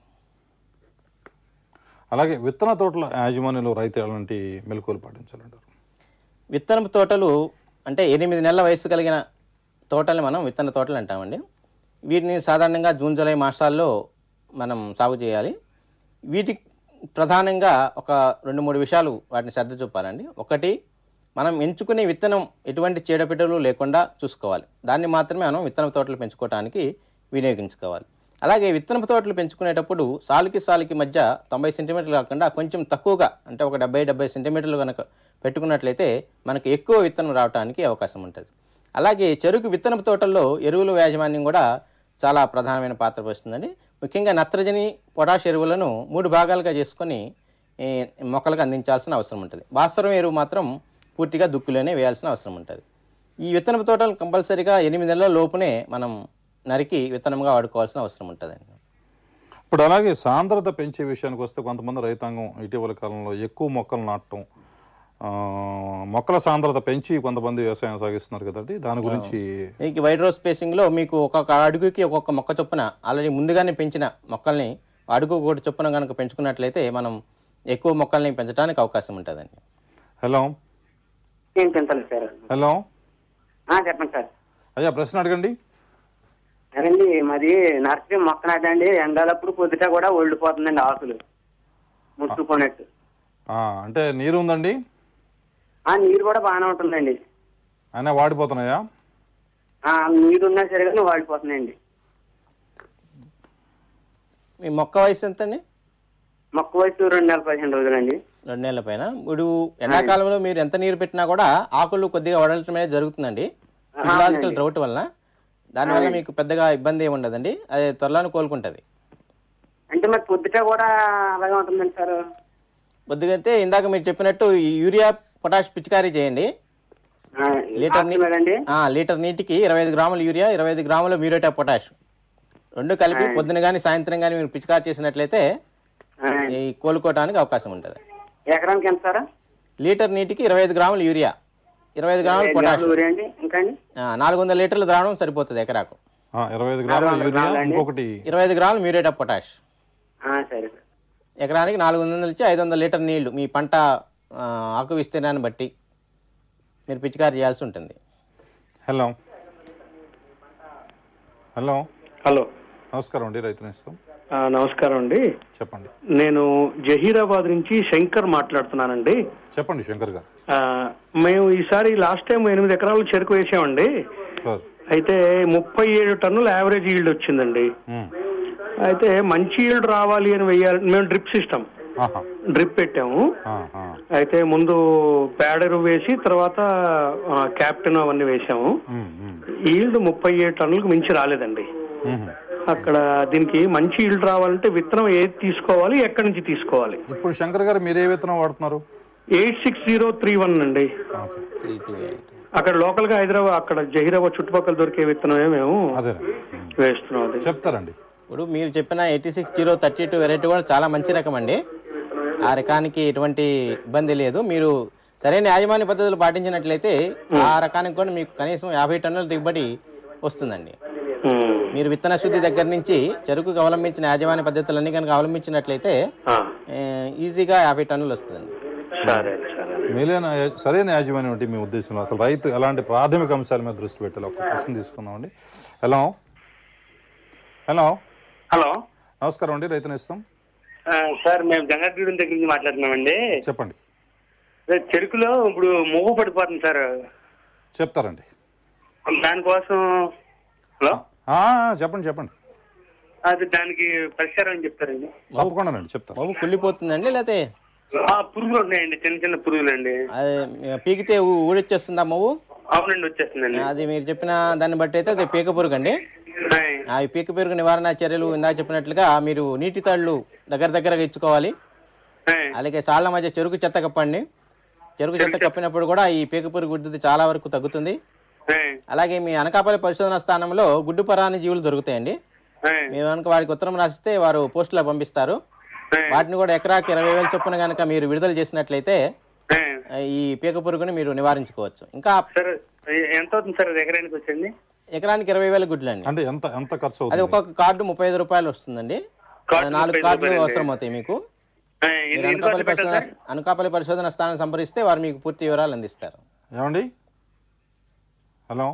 అలాగే విత్తన తోటల యాజమాన్యంలో రైతు ఎలాంటి మెలకువలు పాటించాలంటారు విత్తనపు తోటలు అంటే ఎనిమిది నెలల వయసు కలిగిన తోటల్ని మనం విత్తన తోటలు అంటామండి వీటిని సాధారణంగా జూన్ జూలై మాసాల్లో మనం సాగు చేయాలి వీటి ప్రధానంగా ఒక రెండు మూడు విషయాలు వాటిని శ్రద్ధ చూపాలండి ఒకటి మనం ఎంచుకునే విత్తనం ఎటువంటి చీడపిట్టలు లేకుండా చూసుకోవాలి దాన్ని మాత్రమే మనం విత్తన తోటలు పెంచుకోవడానికి వినియోగించుకోవాలి అలాగే విత్తనపు తోటలు పెంచుకునేటప్పుడు సాలుకి సాలుకి మధ్య తొంభై సెంటీమీటర్లు కాకుండా కొంచెం తక్కువగా అంటే ఒక డెబ్బై డెబ్బై సెంటీమీటర్లు కనుక పెట్టుకున్నట్లయితే మనకు ఎక్కువ విత్తనం రావడానికి అవకాశం ఉంటుంది అలాగే చెరుకు విత్తనపు తోటల్లో ఎరువుల యాజమాన్యం కూడా చాలా ప్రధానమైన పాత్ర వస్తుందండి ముఖ్యంగా నత్రజని పొటాష్ ఎరువులను మూడు భాగాలుగా చేసుకొని ఈ మొక్కలకు అందించాల్సిన అవసరం ఉంటుంది భాస్వరం ఎరువు మాత్రం పూర్తిగా దుక్కులోనే వేయాల్సిన అవసరం ఉంటుంది ఈ విత్తనపు తోటలు కంపల్సరీగా ఎనిమిది నెలల లోపునే మనం నరికి విత్తనంగా వాడుకోవాల్సిన అవసరం ఉంటుందండి ఇప్పుడు అలాగే సాంద్రత పెంచే విషయానికి వస్తే కొంతమంది రైతాంగం ఇటీవల కాలంలో ఎక్కువ మొక్కలు నాటడం ఆ, మొక్కల సాంద్రత పెంచి కొంతమంది వ్యవసాయం సాగిస్తున్నారు కదండి దాని గురించి మీకు వైట్ రోజ్ స్పేసింగ్లో మీకు ఒక్కొక్క అడుగుకి ఒక్కొక్క మొక్క చొప్పున ఆల్రెడీ ముందుగానే పెంచిన మొక్కల్ని అడుగు ఒకటి చొప్పున కనుక పెంచుకున్నట్లయితే మనం ఎక్కువ మొక్కల్ని పెంచడానికి అవకాశం ఉంటుందండి హలో ఏం పెంచాలి సార్ హలో ఆ, చెప్పండి సార్ అయ్యా ప్రశ్న అడగండి అదండి మాది నర్సరీ మొక్క నాటండి ఎండాలప్పుడు పొద్దుట కూడా ఒళ్ళిపోతుందండి ఆకులు ముట్టుకుపోయినట్టు ఆ, అంటే నీరు ఉందండి ఆ నీరు కూడా బాగానే ఉంటుందండి అయినా వాడిపోతున్నాయా ఆ నీరు ఉన్నా సరే కానీ వాడిపోతున్నాయండి మీ మొక్క వయసు ఎంతండి మొక్క వయసు రెండు నెలల పదిహేను రోజులండి రెండు నెలల పైన ఇప్పుడు ఎండాకాలంలో మీరు ఎంత నీరు పెట్టినా కూడా ఆకులు కొద్దిగా వడలటం అనేది జరుగుతుందండి ఫిజియలాజికల్ అవునండి. డ్రౌట్ వలన దానివల్ల అవునండి. మీకు పెద్దగా ఇబ్బంది ఏమి ఉండదండి అది త్వరలోనే కోలుకుంటుంది అంటే మరి పొద్దుట కూడా అలాగే ఉంటుందండి సార్ కొద్దిగా అంటే ఇందాక మీరు చెప్పినట్టు ఈ యూరియా పొటాష్ పిచికారీ చేయండి లీటర్ నీ- ఆపుతున్నాడండి? ఆ, లీటర్ నీటికి ఇరవై ఐదు గ్రాముల యూరియా ఇరవై ఐదు గ్రాముల మ్యూరేటా పొటాష్ రెండు కలిపి ఆయ్. పొద్దున కానీ సాయంత్రం కానీ మీరు పిచికారీ చేసినట్లయితే ఈ కోలుకోవడానికి అవకాశం ఉంటుంది ఎకరానికి ఎంత సార్ లీటర్ నీటికి ఇరవై ఐదు గ్రాముల యూరియా ఇరవై ఐదు గ్రాముల పొటాష్ ఊరే అండి ఇంకా అండి నాలుగు వందల లీటర్ల ద్రావణం సరిపోతుంది ఎకరాకు ఆ, ఇరవై ఐదు గ్రాముల నాలుగు వందల యూరియా గ్రాములా అండి? ఇంకొకటి ఇరవై ఐదు గ్రాముల మ్యూరేట్ ఆఫ్ పొటాష్ ఆ, సరే సార్ ఎకరానికి నాలుగు వందల నుంచి ఐదు వందల లీటర్ నీళ్లు మీ పంట ఆ, ఆకు విస్తీర్ణాన్ని బట్టి మీరు పిచికారి చేయాల్సి ఉంటుంది హలో హలో హలో నమస్కారం అండి రైతు నేస్తం ఆ, నమస్కారం అండి చెప్పండి నేను జహీరాబాద్ నుంచి శంకర్ మాట్లాడుతున్నానండి చెప్పండి శంకర్ గారు ఆ, మేము ఈసారి లాస్ట్ టైం ఎనిమిది ఎకరాలు చెరుకు వేసామండి సార్ అయితే ముప్పై ఏడు టన్నుల యావరేజ్ ఈల్డ్ వచ్చిందండి ఉమ్. అయితే మంచి ఈల్డ్ రావాలి అని వెయ్యాలి మేము డ్రిప్ సిస్టమ్ ఆహా. డ్రిప్ పెట్టాము ఆ, ఆ. అయితే ముందు ప్యాడరు వేసి తర్వాత ఆ, క్యాప్టెన్ అవన్నీ వేసాము ఉమ్, ఉమ్, ఈల్డ్ ముప్పై ఏడు టన్నులకు మించి రాలేదండి ఉమ్. అక్కడ దీనికి మంచి ఈల్డ్ రావాలంటే విత్తనం ఏది తీసుకోవాలి ఎక్కడి నుంచి తీసుకోవాలి ఇప్పుడు శంకర్ గారు మీరు ఏ విత్తనం వాడుతున్నారు eight six zero three one అండి త్రీ టూ ఎయిట్ అక్కడ లోకల్ గా హైదరాబాద్ అక్కడ జహీరాబాద్ చుట్టుపక్కల దొరికే విత్తనమే మేము అదే వేస్తున్నాం అది చెప్తారండి ఇప్పుడు మీరు చెప్పిన eighty six zero thirty two variety కూడా చాలా మంచి రకం అండి ఆ రకానికి ఎటువంటి ఇబ్బంది లేదు మీరు సరైన యాజమాన్య పద్ధతులు పాటించినట్లయితే ఆ రకానికి కూడా మీకు కనీసం యాభై టన్నుల దిగుబడి వస్తుందండి మీరు విత్తన శుద్ధి దగ్గర నుంచి చెరుకుకు అవలంబించిన యాజమాన్య పద్ధతులన్నీ కనుక అవలంబించినట్లయితే ఏ, ఈజీగా యాభై టన్నులు వస్తుందండి సరే సరే మేలైన యా- సరైన యాజమాన్యం అంటే మీ ఉద్దేశంలో అసలు రైతు ఎలాంటి ప్రాథమిక అంశాల మీద దృష్టి పెట్టాలి ఒక ప్రశ్న తీసుకుందామండి హలో హలో హలో నమస్కారం అండి రైతు నేస్తం ఆ, సార్ మేము జంగారెడ్డి దగ్గర నుంచి మాట్లాడుతున్నామండి చెప్పండి అదే చెరుకులో ఇప్పుడు మువ్వు పడిపోతుంది సార్ చెప్తారండి దానికోసం హలో ఆ, చెప్పండి చెప్పండి అది దానికి పరిష్కారం అని చెప్తారండి తప్పకుండానండి చెప్తాను బాబు కుళ్ళిపోతుందండి లేకపోతే ఆ, పురుగులు ఉన్నాయండి చిన్న చిన్న పురుగులండి అది పీకితే ఊ- ఊడొచ్చేస్తుందా మవ్వు అవునండి వచ్చేస్తుందండి అది మీరు చెప్పిన దాన్ని బట్టి అయితే అది పీక పురుగు అండి ఆ ఈ పీక పురుగు నివారణ చర్యలు ఇందాక చెప్పినట్లుగా మీరు నీటి తాళ్ళు దగ్గర దగ్గరగా ఇచ్చుకోవాలి అలాగే సాళ్ళ మధ్య చెరుకు చెత్త కప్పండి చెరుకు చెత్త కప్పినప్పుడు కూడా ఈ పీక పురుగు ఉద్ధృతి చాలా వరకు తగ్గుతుంది అలాగే మీ అనకాపల్లి పరిశోధన స్థానంలో గుడ్డు పరాని జీవులు దొరుకుతాయండి మీరు కనుక వారికి ఉత్తరం రాసిస్తే వారు పోస్టులో పంపిస్తారు వాటిని కూడా ఎకరాకి ఇరవై వేల చొప్పున కనుక మీరు విడుదల చేసినట్లయితే ఈ పీక పురుగుని మీరు నివారించుకోవచ్చు ఇంకా సార్ ఎ- ఎంత అవుతుంది సార్ అది ఎకరానికి వచ్చండి ఎకరానికి ఇరవై వేల గుడ్లు అండి అంటే ఎంత ఎంత ఖర్చు అది అవుతుంది ఒక్కొక్క కార్డు ముప్పై ఐదు రూపాయలు వస్తుందండి కార్డు నాలుగు 35 కార్డులు రూపాయలండి. అవసరం అవుతాయి మీకు ఎన్ని- మీరు ఎన్ని అనకాపల్లి కార్డులు పెట్టాలి పరిశోధన అనకాపల్లి పరిశోధన స్థానం సంప్రదిస్తే వారు మీకు పూర్తి వివరాలు అందిస్తారు ఏమండి హలో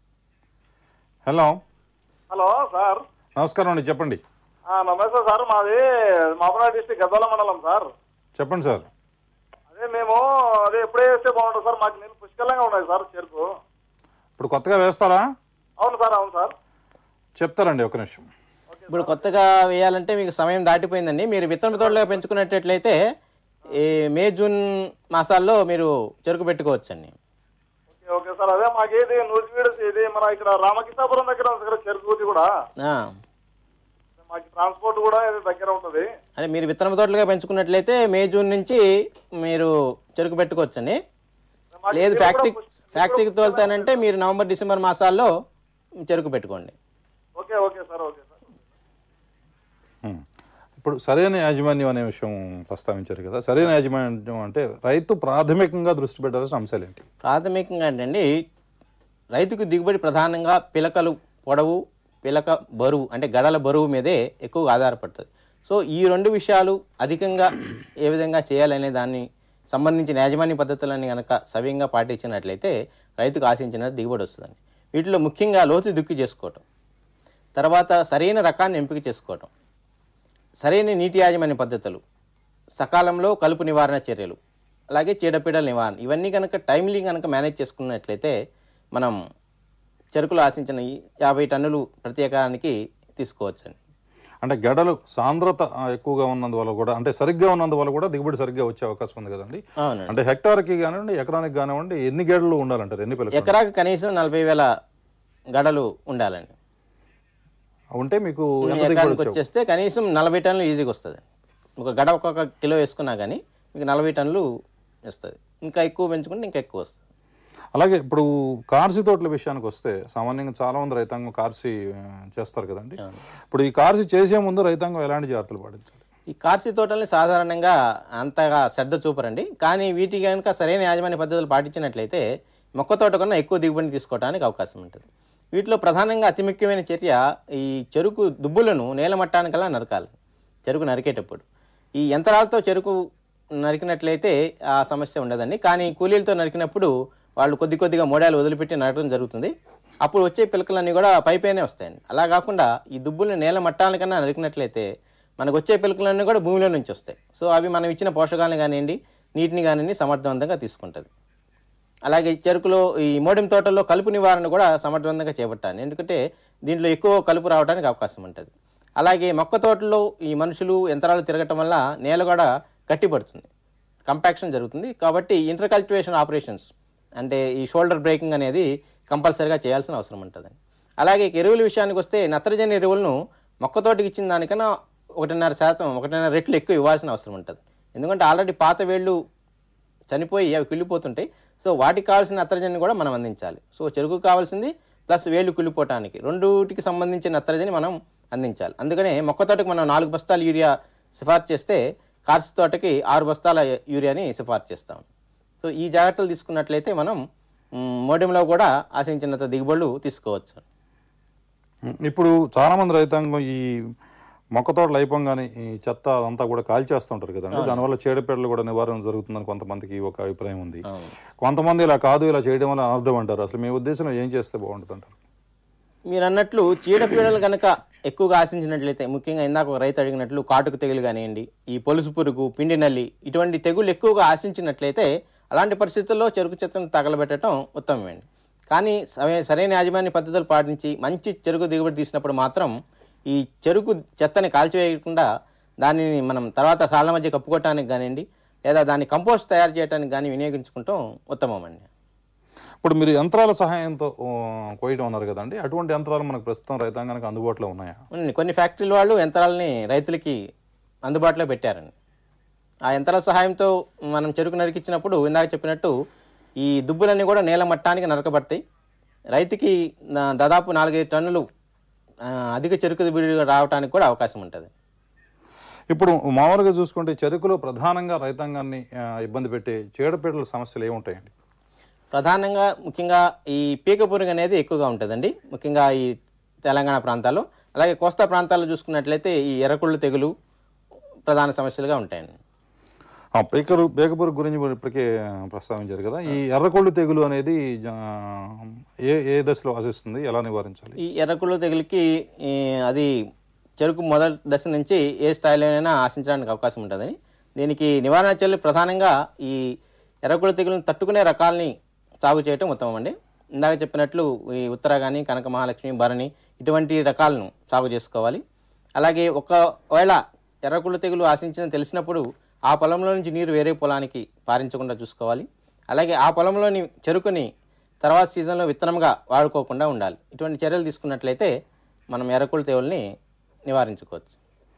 హలో హలో సార్ నమస్కారం అండి చెప్పండి ఆ, నమస్తే సార్ మాది మామూలు డిస్టిక్ గద్వాల మండలం సార్ చెప్పండి సార్ అదే మేము అదే ఎప్పుడే వేస్తే బాగుంటుంది సార్ మాకు నీళ్ళు పుష్కలంగా ఉన్నాయి సార్ చెరుకు ఇప్పుడు కొత్తగా వేస్తారా అవును సార్ అవును సార్ చెప్తారండి ఒక నిమిషం ఇప్పుడు కొత్తగా వేయాలంటే మీకు సమయం దాటిపోయిందండి మీరు విత్తన తోటలుగా పెంచుకున్నట్లయితే ఈ మే జూన్ మాసాల్లో మీరు చెరుకు పెట్టుకోవచ్చండి ఓకే, ఓకే సార్ అదే మాకు ఏది నూజివీడు ఇది మన ఇక్కడ రామకృష్ణాపురం దగ్గర ఉంది సార్ చెరుకుది కూడా ఆ, మాకు ట్రాన్స్పోర్ట్ కూడా ఇది దగ్గర ఉంటుంది అంటే మీరు విత్తన తోటలుగా పెంచుకున్నట్లయితే మే జూన్ నుంచి మీరు చెరుకు పెట్టుకోవచ్చండి లేదు ఫ్యాక్టరీ ఫ్యాక్టరీకి తోలుతానంటే మీరు నవంబర్ డిసెంబర్ మాసాల్లో చెరుకు పెట్టుకోండి okay okay sir okay sir ఉం. ఇప్పుడు సరైన యాజమాన్యం అనే విషయం ప్రస్తావించారు కదా సరైన యాజమాన్యం అంటే రైతు ప్రాథమికంగా దృష్టి పెట్టాల్సిన అంశాలు ఏంటి ప్రాథమికంగా ఏంటండి రైతుకు దిగుబడి ప్రధానంగా పిలకలు పొడవు పిలక బరువు అంటే గడల బరువు మీదే ఎక్కువగా ఆధారపడుతుంది సో ఈ రెండు విషయాలు అధికంగా ఏ విధంగా చేయాలనే దాన్ని సంబంధించిన యాజమాన్య పద్ధతులని కనుక సవ్యంగా పాటించినట్లయితే రైతుకు ఆశించిన దిగుబడి వస్తుందండి వీటిలో ముఖ్యంగా లోతు దుక్కి చేసుకోవటం తర్వాత సరైన రకాన్ని ఎంపిక చేసుకోవటం సరైన నీటి యాజమాన్య పద్ధతులు సకాలంలో కలుపు నివారణ చర్యలు అలాగే చీడపీడల నివారణ ఇవన్నీ కనుక టైమ్లీ కనుక మేనేజ్ చేసుకున్నట్లయితే మనం చెరుకులు ఆశించిన ఈ యాభై టన్నులు ప్రతి ఎకరానికి తీసుకోవచ్చండి అంటే గెడలు సాంద్రత ఆ, ఎక్కువగా ఉన్నందువల్ల కూడా అంటే సరిగ్గా ఉన్నందువల్ల కూడా దిగుబడి సరిగ్గా వచ్చే అవకాశం ఉంది కదండి అవునండి. అంటే హెక్టార్కి కానివ్వండి ఎకరానికి కానివ్వండి ఎన్ని గేడలు ఉండాలంటారు ఎన్ని పిల్లలు ఎకరాకి కనీసం నలభై వేల గడలు ఉండాలండి ఉంటే మీకు ఎంత దిగుబడి ఎకరానికి వచ్చే వచ్చేస్తే కనీసం నలభై టన్నులు ఈజీగా వస్తుంది ఒక గడ ఒక్కొక్క కిలో వేసుకున్నా కానీ మీకు నలభై టన్నులు వస్తుంది ఇంకా ఎక్కువ పెంచుకుంటే ఇంకా ఎక్కువ వస్తుంది అలాగే ఇప్పుడు కార్సి తోటల విషయానికి వస్తే సామాన్యంగా చాలా మంది రైతాంగం కార్సి ఆ, చేస్తారు కదండి ఇప్పుడు ఈ కార్సి చేసే ముందు రైతాంగం ఎలాంటి జాగ్రత్తలు పాటించాలి ఈ కార్సి తోటల్ని సాధారణంగా అంతగా శ్రద్ధ చూపరండి కానీ వీటి కనుక సరైన యాజమాన్య పద్ధతులు పాటించినట్లయితే మొక్క తోట కన్నా ఎక్కువ దిగుబడిని తీసుకోవడానికి అవకాశం ఉంటుంది వీటిలో ప్రధానంగా అతి ముఖ్యమైన చర్య ఈ చెరుకు దుబ్బులను నేల మట్టానికల్లా నరకాలి చెరుకు నరికేటప్పుడు ఈ యంత్రాలతో చెరుకు నరికినట్లయితే ఆ సమస్య ఉండదండి కానీ కూలీలతో నరికినప్పుడు వాళ్ళు కొద్ది కొద్దిగా మోడాలు వదిలిపెట్టి నరకడం జరుగుతుంది అప్పుడు వచ్చే పిలకలన్నీ కూడా పైపైనే వస్తాయండి అలా కాకుండా ఈ దుబ్బుల్ని నేల మట్టానికన్నా నరికినట్లయితే మనకు వచ్చే పిలకలన్నీ కూడా భూమిలో నుంచి వస్తాయి సో అవి మనం ఇచ్చిన పోషకాలను కానివ్వండి నీటిని కానివ్వండి సమర్థవంతంగా తీసుకుంటుంది అలాగే చెరుకులో ఈ మోడిం తోటల్లో కలుపు నివారణ కూడా సమర్థవంతంగా చేపట్టాలి ఎందుకంటే దీంట్లో ఎక్కువ కలుపు రావడానికి అవకాశం ఉంటుంది అలాగే మొక్క తోటలో ఈ మనుషులు యంత్రాలు తిరగటం వల్ల నేల కూడా గట్టిపడుతుంది కంపాక్షన్ జరుగుతుంది కాబట్టి ఇంటర్ కల్టివేషన్ ఆపరేషన్స్ అంటే ఈ షోల్డర్ బ్రేకింగ్ అనేది కంపల్సరీగా చేయాల్సిన అవసరం ఉంటుంది అలాగే ఇక ఎరువుల విషయానికి వస్తే నత్రజని ఎరువులను మొక్క తోటకి ఇచ్చిన దానికన్నా ఒకటిన్నర శాతం ఒకటిన్నర రెట్లు ఎక్కువ ఇవ్వాల్సిన అవసరం ఉంటుంది ఎందుకంటే ఆల్రెడీ పాత వేళ్ళు చనిపోయి అవి కుళ్ళిపోతుంటాయి సో వాటికి కావాల్సిన నత్రజని కూడా మనం అందించాలి సో చెరుకు కావాల్సింది ప్లస్ వేళ్ళు కుళ్ళిపోవటానికి రెండుటికి సంబంధించిన నత్రజని మనం అందించాలి అందుకనే మొక్క తోటకి మనం నాలుగు బస్తాల యూరియా సిఫార్సు చేస్తే కార్స్ తోటకి ఆరు బస్తాల యూరియాని సిఫార్సు చేస్తాం సో ఈ జాగ్రత్తలు తీసుకున్నట్లయితే మనం మ్, మోడెంలో కూడా ఆశించినంత దిగుబడులు తీసుకోవచ్చు ఇప్పుడు చాలా మంది రైతాంగం ఈ మొక్క తోటలు అయిపోగానే ఈ చెత్త అదంతా కూడా కాల్చేస్తుంటారు కదండి అవును. దానివల్ల చీడపీడలు కూడా నివారణ జరుగుతుందని కొంతమందికి ఒక అభిప్రాయం ఉంది కొంతమంది ఇలా కాదు ఇలా చేయడం వల్ల అనర్థం అంటారు అసలు మీ ఉద్దేశంలో ఏం చేస్తే బాగుంటుంది అంటారు మీరు అన్నట్లు చీడపీడలు కనుక ఎక్కువగా ఆశించినట్లయితే ముఖ్యంగా ఇందాక ఒక రైతు అడిగినట్లు కాటుకు తెగులు కానివ్వండి ఈ పొలుసు పురుగు పిండి నల్లి ఇటువంటి తెగుళ్ళు ఎక్కువగా ఆశించినట్లయితే అలాంటి పరిస్థితుల్లో చెరుకు చెత్తను తగలబెట్టడం ఉత్తమమండి కానీ సరే- సరైన యాజమాన్య పద్ధతులు పాటించి మంచి చెరుకు దిగుబడి తీసినప్పుడు మాత్రం ఈ చెరుకు చెత్తని కాల్చివేయకుండా దానిని మనం తర్వాత సాళ్ళ మధ్య కప్పుకోవటానికి కానివ్వండి లేదా దాన్ని కంపోస్ట్ తయారు చేయడానికి కానీ వినియోగించుకుంటాం ఉత్తమం అండి ఇప్పుడు మీరు యంత్రాల సహాయంతో ఆ, కోయడం ఉన్నారు కదండి అటువంటి యంత్రాలు మనకు ప్రస్తుతం రైతాంగానికి అందుబాటులో ఉన్నాయా ఉంది. కొన్ని ఫ్యాక్టరీల వాళ్ళు యంత్రాలని రైతులకి అందుబాటులో పెట్టారండి ఆ యంత్రాల సహాయంతో మనం చెరుకు నరికిచ్చినప్పుడు ఇందాక చెప్పినట్టు ఈ దుబ్బులన్నీ కూడా నేల మట్టానికి నరకబడతాయి రైతుకి నా- దాదాపు నాలుగైదు టన్నులు ఆ, అధిక చెరుకు దిగుబడి రావడానికి కూడా అవకాశం ఉంటుంది ఇప్పుడు మామూలుగా చూసుకుంటే చెరుకులో ప్రధానంగా రైతాంగాన్ని ఆ, ఇబ్బంది పెట్టే చీడపీడల సమస్యలు ఏముంటాయండి ప్రధానంగా ముఖ్యంగా ఈ పీక పురుగు అనేది ఎక్కువగా ఉంటుందండి ముఖ్యంగా ఈ తెలంగాణ ప్రాంతాల్లో అలాగే కోస్తా ప్రాంతాల్లో చూసుకున్నట్లయితే ఈ ఎర్రకుళ్ళు తెగులు ప్రధాన సమస్యలుగా ఉంటాయండి ఆ, పీకరు పీకపురు గురించి మీరు ఇప్పటికే ప్రస్తావించారు కదా ఈ ఎర్రకొళ్ళు తెగులు అనేది జా- ఏ ఏ దశలో ఆశిస్తుంది ఎలా నివారించాలి ఈ ఎర్రకుళ్ళు తెగులుకి ఈ, అది చెరుకు మొదటి దశ నుంచి ఏ స్థాయిలోనైనా ఆశించడానికి అవకాశం ఉంటుందని దీనికి నివారణ చర్యలు ప్రధానంగా ఈ ఎర్రకుళ్ళు తెగులను తట్టుకునే రకాలని సాగు చేయటం ఉత్తమం అండి ఇందాక చెప్పినట్లు ఈ ఉత్తర కానీ కనక మహాలక్ష్మి భరణి ఇటువంటి రకాలను సాగు చేసుకోవాలి అలాగే ఒకవేళ ఎర్రకుళ్ళు తెగులు ఆశించిందని తెలిసినప్పుడు ఆ పొలంలో నుంచి నీరు వేరే పొలానికి పారించకుండా చూసుకోవాలి అలాగే ఆ పొలంలోని చెరుకుని తర్వాత సీజన్లో విత్తనంగా వాడుకోకుండా ఉండాలి ఇటువంటి చర్యలు తీసుకున్నట్లయితే మనం ఎర్రకుళ్ళు తెగుల్ని నివారించుకోవచ్చు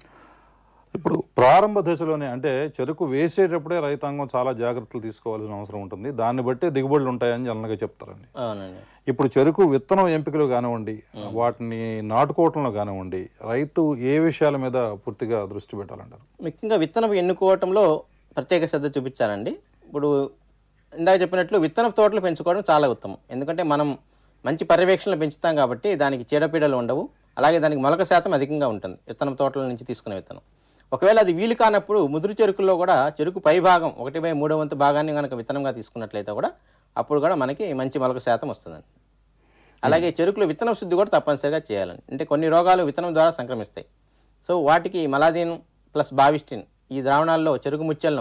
ఇప్పుడు ప్రారంభ దశలోనే అంటే చెరుకు వేసేటప్పుడే రైతాంగం చాలా జాగ్రత్తలు తీసుకోవాల్సిన అవసరం ఉంటుంది దాన్ని బట్టి దిగుబడులు ఉంటాయని జనరల్గా చెప్తారండి అవునండి ఇప్పుడు చెరుకు విత్తనం ఎంపికలు కానివ్వండి వాటిని నాటుకోవటంలో కానివ్వండి రైతు ఏ విషయాల మీద పూర్తిగా దృష్టి పెట్టాలంటారు ముఖ్యంగా విత్తనం ఎన్నుకోవటంలో ప్రత్యేక శ్రద్ధ చూపించాలండి ఇప్పుడు ఇందాక చెప్పినట్లు విత్తనం తోటలు పెంచుకోవడం చాలా ఉత్తమం ఎందుకంటే మనం మంచి పర్యవేక్షణలు పెంచుతాం కాబట్టి దానికి చీడపీడలు ఉండవు అలాగే దానికి మొలక శాతం అధికంగా ఉంటుంది విత్తనం తోటల నుంచి తీసుకునే విత్తనం ఒకవేళ అది వీలు కానప్పుడు ముదురు చెరుకుల్లో కూడా చెరుకు పై భాగం ఒకటి బై మూడో వంతు భాగాన్ని కనుక విత్తనంగా తీసుకున్నట్లయితే కూడా అప్పుడు కూడా మనకి మంచి మొలక శాతం వస్తుందండి అలాగే చెరుకులో విత్తనం శుద్ధి కూడా తప్పనిసరిగా చేయాలండి అంటే కొన్ని రోగాలు విత్తనం ద్వారా సంక్రమిస్తాయి సో వాటికి మలాదీన్ ప్లస్ బావిస్టిన్ ఈ ద్రావణాల్లో చెరుకు ముచ్చలను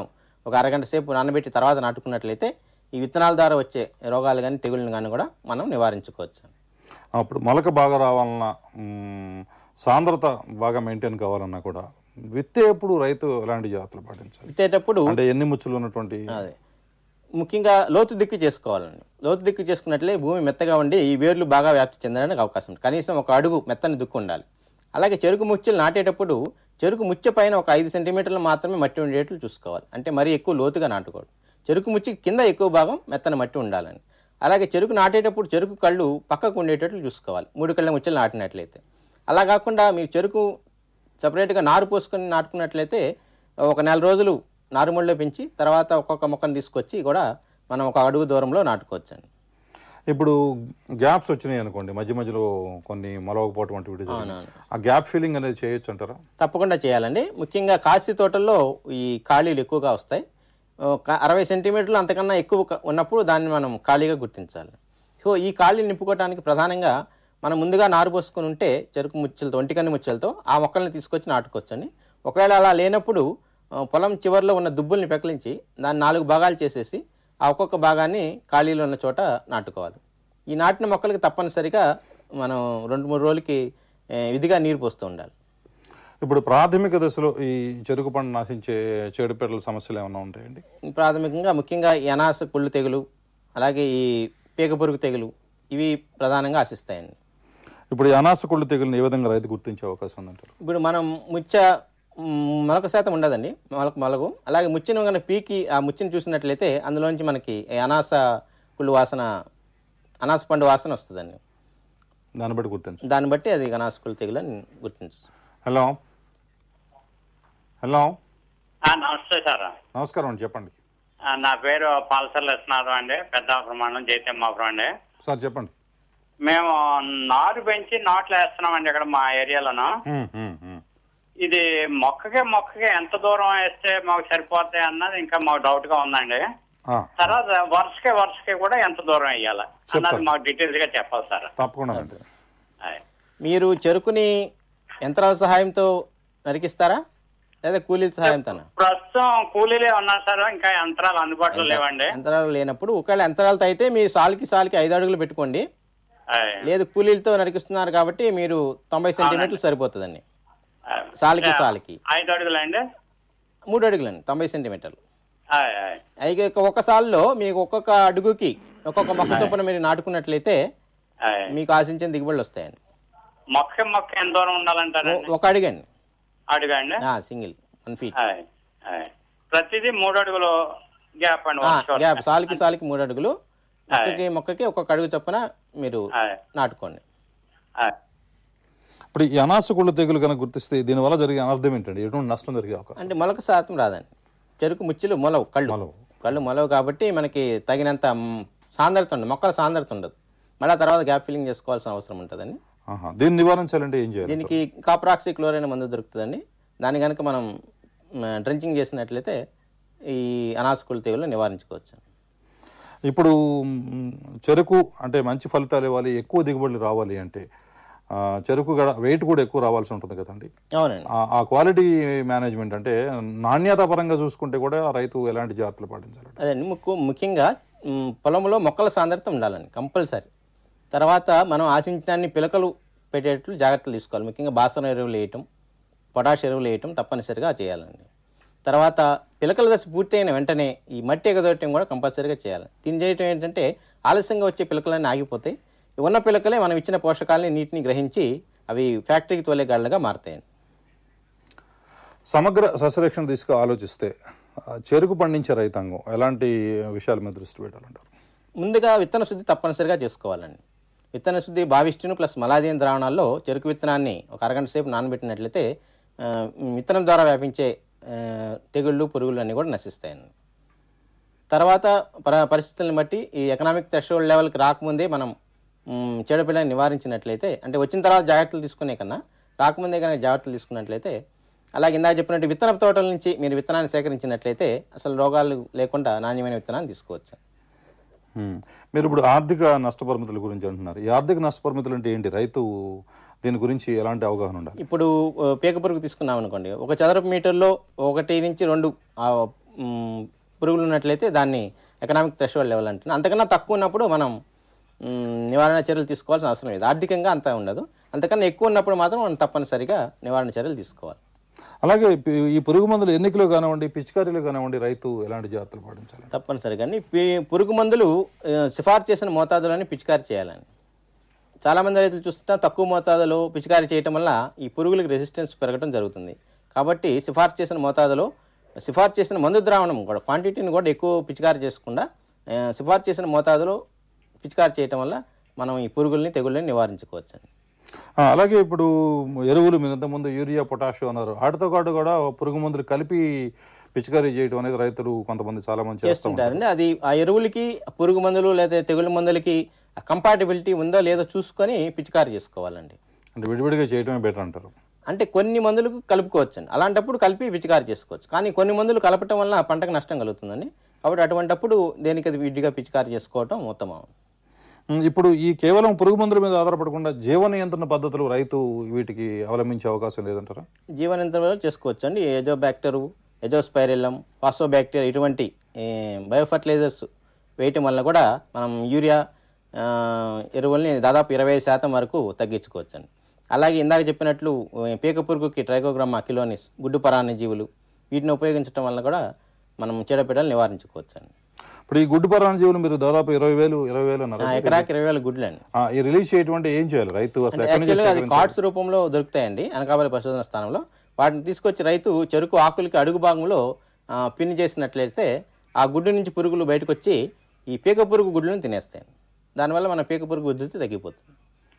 ఒక అరగంట సేపు నానబెట్టి తర్వాత నాటుకున్నట్లయితే ఈ విత్తనాల ద్వారా వచ్చే రోగాలు కానీ తెగుళ్ళని కానీ కూడా మనం నివారించుకోవచ్చు అప్పుడు మొలక బాగా రావాలన్నా మ్, సాంద్రత బాగా మెయింటైన్ కావాలన్నా కూడా విత్తేప్పుడు రైతు ఎలాంటి జాగ్రత్తలు పాటించాలి విత్తేటప్పుడు అంటే ఎన్ని ముచ్చులు ఉన్నటువంటి అదే ముఖ్యంగా లోతు దిక్కు చేసుకోవాలండి లోతు దిక్కు చేసుకున్నట్లే భూమి మెత్తగా ఉండి ఈ వేర్లు బాగా వ్యాప్తి చెందడానికి అవకాశం ఉంది కనీసం ఒక అడుగు మెత్తని దిక్కు ఉండాలి అలాగే చెరుకు ముచ్చులు నాటేటప్పుడు చెరుకు ముచ్చ పైన ఒక ఐదు సెంటీమీటర్లు మాత్రమే మట్టి ఉండేట్లు చూసుకోవాలి అంటే మరీ ఎక్కువ లోతుగా నాటుకోవడం చెరుకు ముచ్చి కింద ఎక్కువ భాగం మెత్తని మట్టి ఉండాలని అలాగే చెరుకు నాటేటప్పుడు చెరుకు కళ్ళు పక్కకు ఉండేటట్లు చూసుకోవాలి మూడు కళ్ళ ముచ్చలు నాటినట్లయితే అలా కాకుండా మీరు చెరుకు సపరేట్గా నారు పోసుకొని నాటుకున్నట్లయితే ఒక నెల రోజులు నారుమడిలో పెంచి తర్వాత ఒక్కొక్క మొక్కను తీసుకొచ్చి కూడా మనం ఒక అడుగు దూరంలో నాటుకోవచ్చు అండి ఇప్పుడు గ్యాప్స్ వచ్చినాయి అనుకోండి మధ్య మధ్యలో కొన్ని మొలవకపోవటం వంటివి జరిగినాయి. అవునవును. ఆ గ్యాప్ ఫీలింగ్ అనేది చేయొచ్చు అంటారా తప్పకుండా చేయాలండి ముఖ్యంగా కాశీ తోటల్లో ఈ ఖాళీలు ఎక్కువగా వస్తాయి ఒక అరవై సెంటీమీటర్లు అంతకన్నా ఎక్కువ క- ఉన్నప్పుడు దాన్ని మనం ఖాళీగా గుర్తించాలి సో ఈ ఖాళీలు నింపుకోవడానికి ప్రధానంగా మనం ముందుగా నారు పోసుకుని ఉంటే చెరుకు ముచ్చలతో ఒంటికన్ని ముచ్చలతో ఆ మొక్కల్ని తీసుకొచ్చి నాటుకోవచ్చండి ఒకవేళ అలా లేనప్పుడు ఆ, పొలం చివరిలో ఉన్న దుబ్బుల్ని పెకలించి దాన్ని నాలుగు భాగాలు చేసేసి ఆ ఒక్కొక్క భాగాన్ని ఖాళీలో ఉన్న చోట నాటుకోవాలి ఈ నాటిన మొక్కలకి తప్పనిసరిగా మనం రెండు మూడు రోజులకి ఏ, విధిగా నీరు పోస్తూ ఉండాలి ఇప్పుడు ప్రాథమిక దశలో ఈ చెరుకు పంట నాశించే చెడుపెట్టల సమస్యలు ఏమైనా ఉంటాయండి ప్రాథమికంగా ముఖ్యంగా ఈ అనాస పుళ్ళు తెగులు అలాగే ఈ పీక పురుగు తెగులు ఇవి ప్రధానంగా ఆశిస్తాయండి ఇప్పుడు ఈ అనాస కొళ్ళు తెగులను ఏ విధంగా రైతు గుర్తించే అవకాశం ఉందంటారు ఇప్పుడు మనం ముచ్చ మ్, మొలక శాతం ఉండదండి మొలక మొలగు అలాగే ముచ్చిని కనుక పీకి ఆ ముచ్చిని చూసినట్లయితే అందులోంచి మనకి ఈ అనాస పుళ్ళు వాసన అనాస పండు వాసన వస్తుందండి దాన్ని బట్టి గుర్తించు దాన్ని బట్టి అది అనాస పుళ్ళు తెగులు అని గుర్తించు హలో హలో ఆ, నమస్తే సార్ నమస్కారం అండి చెప్పండి ఆ, నా పేరు పాలసర్ల విశ్వనాథం అండి పెద్దాపురం మండలం జైతమ్మాపురం అండి సార్ చెప్పండి మేము నారు పెంచి నాట్లు వేస్తున్నామండి ఇక్కడ మా ఏరియాలోను ఉమ్, ఉమ్, ఉమ్. ఇది మొక్కకి మొక్కకి ఎంత దూరం వేస్తే మాకు సరిపోతాయి అన్నది ఇంకా మాకు డౌట్ గా ఉందండి ఆ, తర్వాత వరుసకి వరుసకి కూడా ఎంత దూరం వేయాలి అన్నది చెప్తాను. మాకు డీటెయిల్స్ గా చెప్పాలి సార్ తప్పకుండా అండి మీరు చెరుకుని యంత్రాల సహాయంతో నరికిస్తారా లేదా కూలీల సహాయంతోనా ప్రస్తుతం కూలీలే ఉన్నారు సార్ ఇంకా యంత్రాలు అందుబాటులో లేవండి యంత్రాలు లేనప్పుడు ఒకవేళ యంత్రాలతో అయితే మీరు సాల్కి సాల్కి ఐదు అడుగులు పెట్టుకోండి ఆయ్. లేదు కూలీలతో నరికిస్తున్నారు కాబట్టి మీరు తొంభై సెంటీమీటర్లు సరిపోతుందండి సాల్కి సాల్కి ఐదు అడుగులు అండి మూడు అడుగులండి తొంభై సెంటీమీటర్లు ఆయ్, ఆయ్. అయితే ఒక సాల్లో మీకు ఒక్కొక్క అడుగుకి ఒక్కొక్క మొక్క చొప్పున మీరు నాటుకున్నట్లయితే ఆయ్. మీకు ఆశించిన దిగుబడులు వస్తాయండి మొక్క మొక్క ఎంత దూరం ఉండాలంటారండి ఒక అడుగండి అడుగు అండి సింగిల్ వన్ ఫీట్ ఆయ్, ఆయ్. ప్రతిదీ మూడు అడుగులు గ్యాప్ అండి వరుస వరుస. గ్యాప్ సాల్కి సాల్కి మూడు అడుగులు మొక్కకి మొక్కకి ఒక్కొక్క అడుగు చొప్పున మీరు నాటుకోండి ఇప్పుడు ఈ అనాస కొళ్ళు తెగులు కనుక గుర్తిస్తే దీనివల్ల జరిగే అనర్థం ఏంటండి ఎటువంటి నష్టం జరిగే అవకాశం అంటే మొలక శాతం రాదండి చెరుకు ముచ్చులు మొలవు కళ్ళు కళ్ళు మొలవు కాబట్టి మనకి తగినంత మ్, సాంద్రత ఉండదు మొక్కల సాంద్రత ఉండదు మళ్ళీ తర్వాత గ్యాప్ ఫిల్లింగ్ చేసుకోవాల్సిన అవసరం ఉంటుందండి ఆహా. దీన్ని నివారించాలంటే ఏం చేయాలి దీనికి కాప్రాక్సీ క్లోరైన్ మందు దొరుకుతుందండి దాన్ని కనుక మనం డ్రింకింగ్ చేసినట్లయితే ఈ అనాసకుల తెగులు నివారించుకోవచ్చు ఇప్పుడు మ్, చెరుకు అంటే మంచి ఫలితాలు ఇవ్వాలి ఎక్కువ దిగుబడులు రావాలి అంటే ఆ, చెరుకు కూడా వెయిట్ కూడా ఎక్కువ రావాల్సి ఉంటుంది కదండి అవునండి ఆ- ఆ క్వాలిటీ మేనేజ్మెంట్ అంటే నాణ్యత పరంగా చూసుకుంటే కూడా రైతు ఎలాంటి జాగ్రత్తలు పాటించాలి అదండి ముక్కు ముఖ్యంగా మ్, పొలంలో మొక్కల సాంద్రత ఉండాలండి కంపల్సరీ తర్వాత మనం ఆశించడాన్ని పిలకలు పెట్టేటట్లు జాగ్రత్తలు తీసుకోవాలి ముఖ్యంగా బాసన ఎరువులు వేయటం పొటాష్ ఎరువులు వేయటం తప్పనిసరిగా చేయాలండి తర్వాత పిలకల దశ పూర్తయిన వెంటనే ఈ మట్టి ఎగదొట్టడం కూడా కంపల్సరీగా చేయాలి దీని చేయటం ఏంటంటే ఆలస్యంగా వచ్చే పిలకలన్నీ ఆగిపోతాయి ఈ ఉన్న పిలకలే మనం ఇచ్చిన పోషకాలని నీటిని గ్రహించి అవి ఫ్యాక్టరీకి తోలే గాళ్ళగా మారుతాయండి సమగ్ర సస్యరక్షణ తీసుకు ఆలోచిస్తే ఆ, చెరుకు పండించే రైతాంగం ఎలాంటి విషయాల మీద దృష్టి పెట్టాలంటారు ముందుగా విత్తన శుద్ధి తప్పనిసరిగా చేసుకోవాలండి విత్తన శుద్ధి భావిష్టిను ప్లస్ మలాదీన్ ద్రావణాల్లో చెరుకు విత్తనాన్ని ఒక అరగంట సేపు నానబెట్టినట్లయితే ఆ, విత్తనం ద్వారా వ్యాపించే ఆ, తెగుళ్ళు పురుగులు అన్నీ కూడా నశిస్తాయండి తర్వాత పర పరిస్థితులను బట్టి ఈ ఎకనామిక్ థ్రెషోల్డ్ లెవెల్కి రాకముందే మనం మ్, చెడుపిల్లని నివారించినట్లయితే అంటే వచ్చిన తర్వాత జాగ్రత్తలు తీసుకునే కన్నా రాకముందే కనుక జాగ్రత్తలు తీసుకున్నట్లయితే అలాగే ఇందాక చెప్పినట్టు విత్తన తోటల నుంచి మీరు విత్తనాన్ని సేకరించినట్లయితే అసలు రోగాలు లేకుండా నాణ్యమైన విత్తనాన్ని తీసుకోవచ్చు హ్మ్. మీరు ఇప్పుడు ఆర్థిక నష్టపరిమితుల గురించి అంటున్నారు ఈ ఆర్థిక నష్టపరిమితులు అంటే ఏంటి రైతు దీని గురించి ఎలాంటి అవగాహన ఉండాలి ఇప్పుడు ఆ, పీక పురుగు తీసుకున్నాం అనుకోండి ఒక చదరపు మీటర్లో ఒకటి నుంచి రెండు ఆ, మ్, పురుగులు ఉన్నట్లయితే దాన్ని ఎకనామిక్ థ్రెషోల్డ్ లెవెల్ అంటున్నాం అంతకన్నా తక్కువ ఉన్నప్పుడు మనం మ్, నివారణ చర్యలు తీసుకోవాల్సిన అవసరం లేదు ఆర్థికంగా అంత ఉండదు అంతకన్నా ఎక్కువ ఉన్నప్పుడు మాత్రం మనం తప్పనిసరిగా నివారణ చర్యలు తీసుకోవాలి అలాగే పి- ఈ పురుగు మందులు ఎన్నికలు కానివ్వండి పిచికారీలు కానివ్వండి రైతు ఎలాంటి జాగ్రత్తలు పాటించాలి తప్పనిసరిగా అండి పి- పురుగు మందులు ఆ, సిఫార్సు చేసిన మోతాదులోనే పిచికారీ చేయాలని చాలామంది రైతులు చూస్తుంటే తక్కువ మోతాదులో పిచికారీ చేయటం వల్ల ఈ పురుగులకు రెసిస్టెన్స్ పెరగడం జరుగుతుంది కాబట్టి సిఫార్సు చేసిన మోతాదులో సిఫార్సు చేసిన మందు ద్రావణం కూడా క్వాంటిటీని కూడా ఎక్కువ పిచికారీ చేసుకుండా ఆ, సిఫార్సు చేసిన మోతాదులో పిచికారీ చేయటం వల్ల మనం ఈ పురుగుల్ని తెగుళ్ళని నివారించుకోవచ్చు ఆ, అలాగే ఇప్పుడు ఎరువులు మీరు ఇంతకుముందు యూరియా పొటాషియం అన్నారు వాటితో పాటు కూడా పురుగు మందులు కలిపి పిచికారీ చేయడం అనేది రైతులు కొంతమంది చాలా మంది చేస్తూ ఉంటారు చేస్తుంటారండి అది ఆ ఎరువులకి ఆ పురుగు మందులు లేదా తెగుళ్ళ మందులకి కంపాటబిలిటీ ఉందో లేదో చూసుకొని పిచికారీ చేసుకోవాలండి అంటే విడివిడిగా చేయడమే బెటర్ అంటారు అంటే కొన్ని మందులకు కలుపుకోవచ్చండి అలాంటప్పుడు కలిపి పిచికారీ చేసుకోవచ్చు కానీ కొన్ని మందులు కలపటం వల్ల పంటకు నష్టం కలుగుతుందండి కాబట్టి అటువంటప్పుడు దేనికి అది విడిగా పిచికారీ చేసుకోవటం ఉత్తమం ఉమ్, ఇప్పుడు ఈ కేవలం పురుగు మందుల మీద ఆధారపడకుండా జీవ నియంత్రణ పద్ధతులు రైతు వీటికి అవలంబించే అవకాశం లేదంటారా జీవనియంత్రణలో చేసుకోవచ్చు అండి ఎజో బ్యాక్టరు ఎజోస్పైరిల్లం బ్యాక్టీరియా ఇటువంటి బయోఫర్టిలైజర్స్ వేయటం వల్ల కూడా మనం యూరియా ఆ, ఎరువుల్ని దాదాపు ఇరవై శాతం వరకు తగ్గించుకోవచ్చు అండి అలాగే ఇందాక చెప్పినట్లు ఏ, పీక పురుగుకి ట్రైకోగ్రామా కిలోనిస్ గుడ్డు పరాన్న జీవులు వీటిని ఉపయోగించడం వల్ల కూడా మనం చీడపీడలు నివారించుకోవచ్చు అండి ఇప్పుడు ఈ గుడ్డు పరాణజీవులు మీరు దాదాపు ఇరవై వేలు ఇరవై వేలు అన్నారు ఆ, ఎకరాకి ఇరవై వేల గుడ్లు అండి ఆ, ఈ రిలీజ్ చేయటువంటి ఏం చేయాలి రైతు అసలు ఎక్కడి నుంచి యాక్చువల్గా అది సేకరించాలి? కార్డ్స్ రూపంలో దొరుకుతాయండి అనకాపల్లి పరిశోధన స్థానంలో వాటిని తీసుకొచ్చి రైతు చెరుకు ఆకులకి అడుగు భాగంలో ఆ, పిన్ చేసినట్లయితే ఆ గుడ్డు నుంచి పురుగులు బయటకు వచ్చి ఈ పీక పురుగు గుడ్లను తినేస్తాయి దానివల్ల మన పీక పురుగు ఉధృతి తగ్గిపోతుంది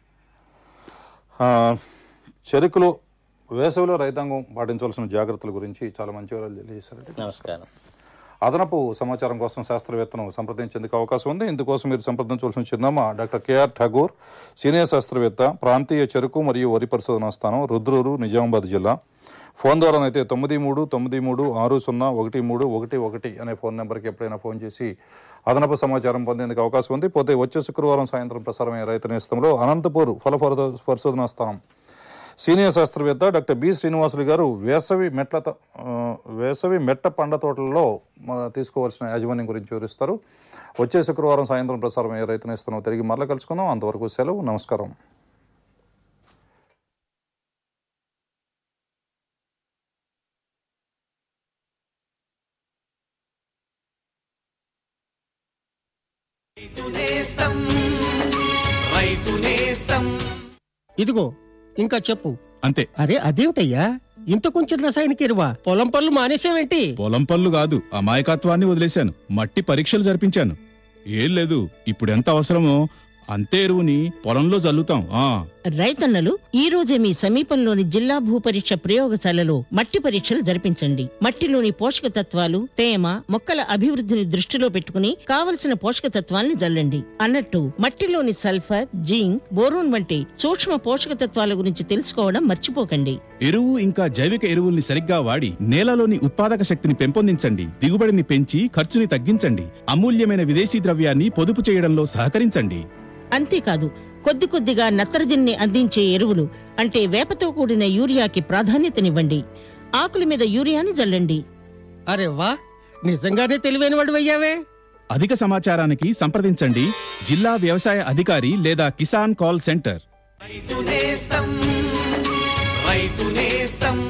ఆ, చెరుకులో వేసవిలో రైతాంగం పాటించవలసిన జాగ్రత్తల గురించి చాలా మంచి వివరాలు తెలియజేశారండి నమస్కారం అదనపు సమాచారం కోసం శాస్త్రవేత్తను సంప్రదించేందుకు అవకాశం ఉంది ఇందుకోసం మీరు సంప్రదించవలసిన చిరునామా డాక్టర్ కేఆర్ ఠాగూర్ సీనియర్ శాస్త్రవేత్త ప్రాంతీయ చెరుకు మరియు వరి పరిశోధనా స్థానం రుద్రూరు నిజామాబాద్ జిల్లా ఫోన్ ద్వారానైతే తొమ్మిది మూడు తొమ్మిది మూడు ఆరు సున్నా ఒకటి మూడు ఒకటి ఒకటి అనే ఫోన్ నెంబర్కి ఎప్పుడైనా ఫోన్ చేసి అదనపు సమాచారం పొందేందుకు అవకాశం ఉంది పోతే వచ్చే శుక్రవారం సాయంత్రం ప్రసారమయ్యే రైతు నేస్తంలో అనంతపూర్ ఫల పరి- పరిశోధనా స్థానం సీనియర్ శాస్త్రవేత్త డాక్టర్ బి శ్రీనివాసులు గారు వేసవి మెట్ల త- ఆ, వేసవి మెట్ట పండ్ల తోటలలో మన తీసుకోవాల్సిన యాజమాన్యం గురించి వివరిస్తారు వచ్చే శుక్రవారం సాయంత్రం ప్రసారం ఏ రైతు నేస్తానో తిరిగి మరలా కలుసుకుందాం అంతవరకు సెలవు నమస్కారం రైతు నేస్తం రైతు నేస్తం ఇదిగో ఇంకా చెప్పు అంతే అరే అదేమిటయ్యా ఇంత కొంచెం రసాయనిక ఎరువా పొలం పనులు మానేసావేంటి పొలం పనులు కాదు అమాయకత్వాన్ని వదిలేశాను మట్టి పరీక్షలు జరిపించాను ఏం లేదు ఇప్పుడు ఎంత అవసరమో అంతే ఎరువుని పొలంలో చల్లుతాం ఆ రైతన్నలు ఈ రోజే మీ సమీపంలోని జిల్లా భూపరీక్ష ప్రయోగశాలలో మట్టి పరీక్షలు జరిపించండి మట్టిలోని పోషక తత్వాలు తేమ మొక్కల అభివృద్ధిని దృష్టిలో పెట్టుకుని కావలసిన పోషక తత్వాల్ని జల్లండి అన్నట్టు మట్టిలోని సల్ఫర్ జింక్ బోరోన్ వంటి సూక్ష్మ పోషక తత్వాల గురించి తెలుసుకోవడం మర్చిపోకండి ఎరువు ఇంకా జైవిక ఎరువుల్ని సరిగ్గా వాడి నేలలోని ఉత్పాదక శక్తిని పెంపొందించండి దిగుబడిని పెంచి ఖర్చుని తగ్గించండి అమూల్యమైన విదేశీ ద్రవ్యాన్ని పొదుపు చేయడంలో సహకరించండి అంతేకాదు కొద్ది కొద్దిగా నత్రజనిని అందించే ఎరువులు అంటే వేపతో కూడిన యూరియాకి ప్రాధాన్యతనివ్వండి ఆకుల మీద యూరియాని జల్లండి అరే వా నిజంగానే తెలివైన వాడు అయ్యావే అధిక సమాచారానికి సంప్రదించండి జిల్లా వ్యవసాయ అధికారి లేదా కిసాన్ కాల్ సెంటర్ రైతు నేస్తం రైతు నేస్తం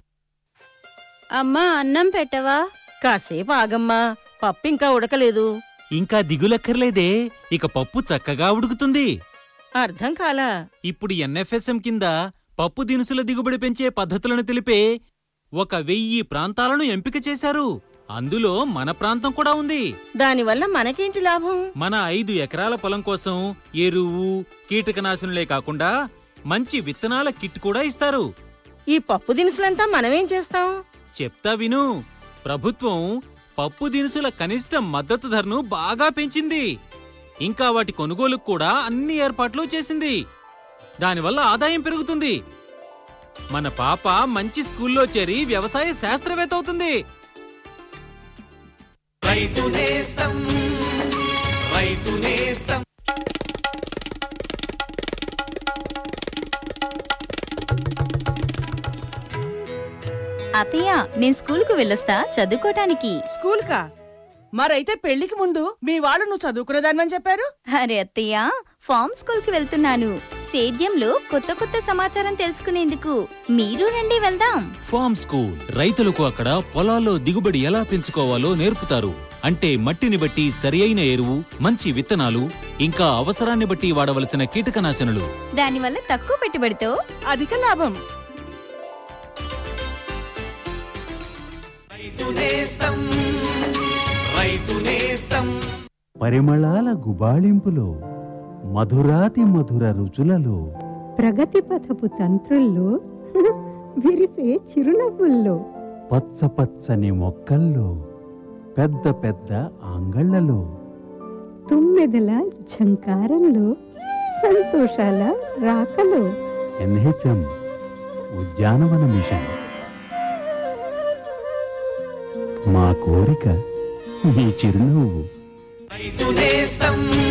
అమ్మా అన్నం పెట్టవా కాసేపు ఆగమ్మా పప్పు ఇంకా ఉడకలేదు ఇంకా దిగులక్కర్లేదే ఇక పప్పు చక్కగా ఉడుకుతుంది అర్థం కాలా ఇప్పుడు ఎన్ఎఫ్ఎస్ఎం కింద పప్పు దినుసుల దిగుబడి పెంచే పద్ధతులను తెలిపే ఒక వెయ్యి ప్రాంతాలను ఎంపిక చేశారు అందులో మన ప్రాంతం కూడా ఉంది దానివల్ల మనకేంటి లాభం మన ఐదు ఎకరాల పొలం కోసం ఎరువు కీటకనాశనులే కాకుండా మంచి విత్తనాల కిట్ కూడా ఇస్తారు ఈ పప్పు దినుసులంతా మనమేం చేస్తాం చెప్తా విను ప్రభుత్వం పప్పు దినుసుల కనిష్ట మద్దతు ధరను బాగా పెంచింది ఇంకా వాటి కొనుగోలుకు కూడా అన్ని ఏర్పాట్లు చేసింది దానివల్ల ఆదాయం పెరుగుతుంది మన పాప మంచి స్కూల్లో చేరి వ్యవసాయ శాస్త్రవేత్త అవుతుంది రైతు నేస్తం రైతు నేస్తం అత్తయ్య నేను స్కూల్ కు వెళ్ళొస్తా చదువుకోటానికి స్కూల్ కా మరైతే పెళ్లికి ముందు మీ వాళ్ళు నువ్వు చదువుకునేదానివని చెప్పారు అరే అత్తయ్య ఫార్మ్ స్కూల్ కి వెళ్తున్నాను సేద్యంలో కొత్త కొత్త సమాచారం తెలుసుకునేందుకు మీరు రండి వెళ్దాం ఫార్మ్ స్కూల్ రైతులకు అక్కడ పొలాల్లో దిగుబడి ఎలా పెంచుకోవాలో నేర్పుతారు అంటే మట్టిని బట్టి సరియైన ఎరువు మంచి విత్తనాలు ఇంకా అవసరాన్ని బట్టి వాడవలసిన కీటకనాశనులు దానివల్ల తక్కువ పెట్టుబడితో అధిక లాభం రైతు నేస్తం రైతు నేస్తం పరిమళాల గుబాళింపులో మధురాతి మధుర రుచులలో ప్రగతి పథపు తంత్రుల్లో విరిసే చిరునవ్వుల్లో పచ్చ పచ్చని మొక్కల్లో పెద్ద పెద్ద ఆంగళ్లలో తుమ్మెదల ఝంకారంలో సంతోషాల రాకలో ఎన్హెచ్ఎం ఉద్యానవన మిషన్ మా కోరిక మీ చిరునవ్వు రైతు నేస్తం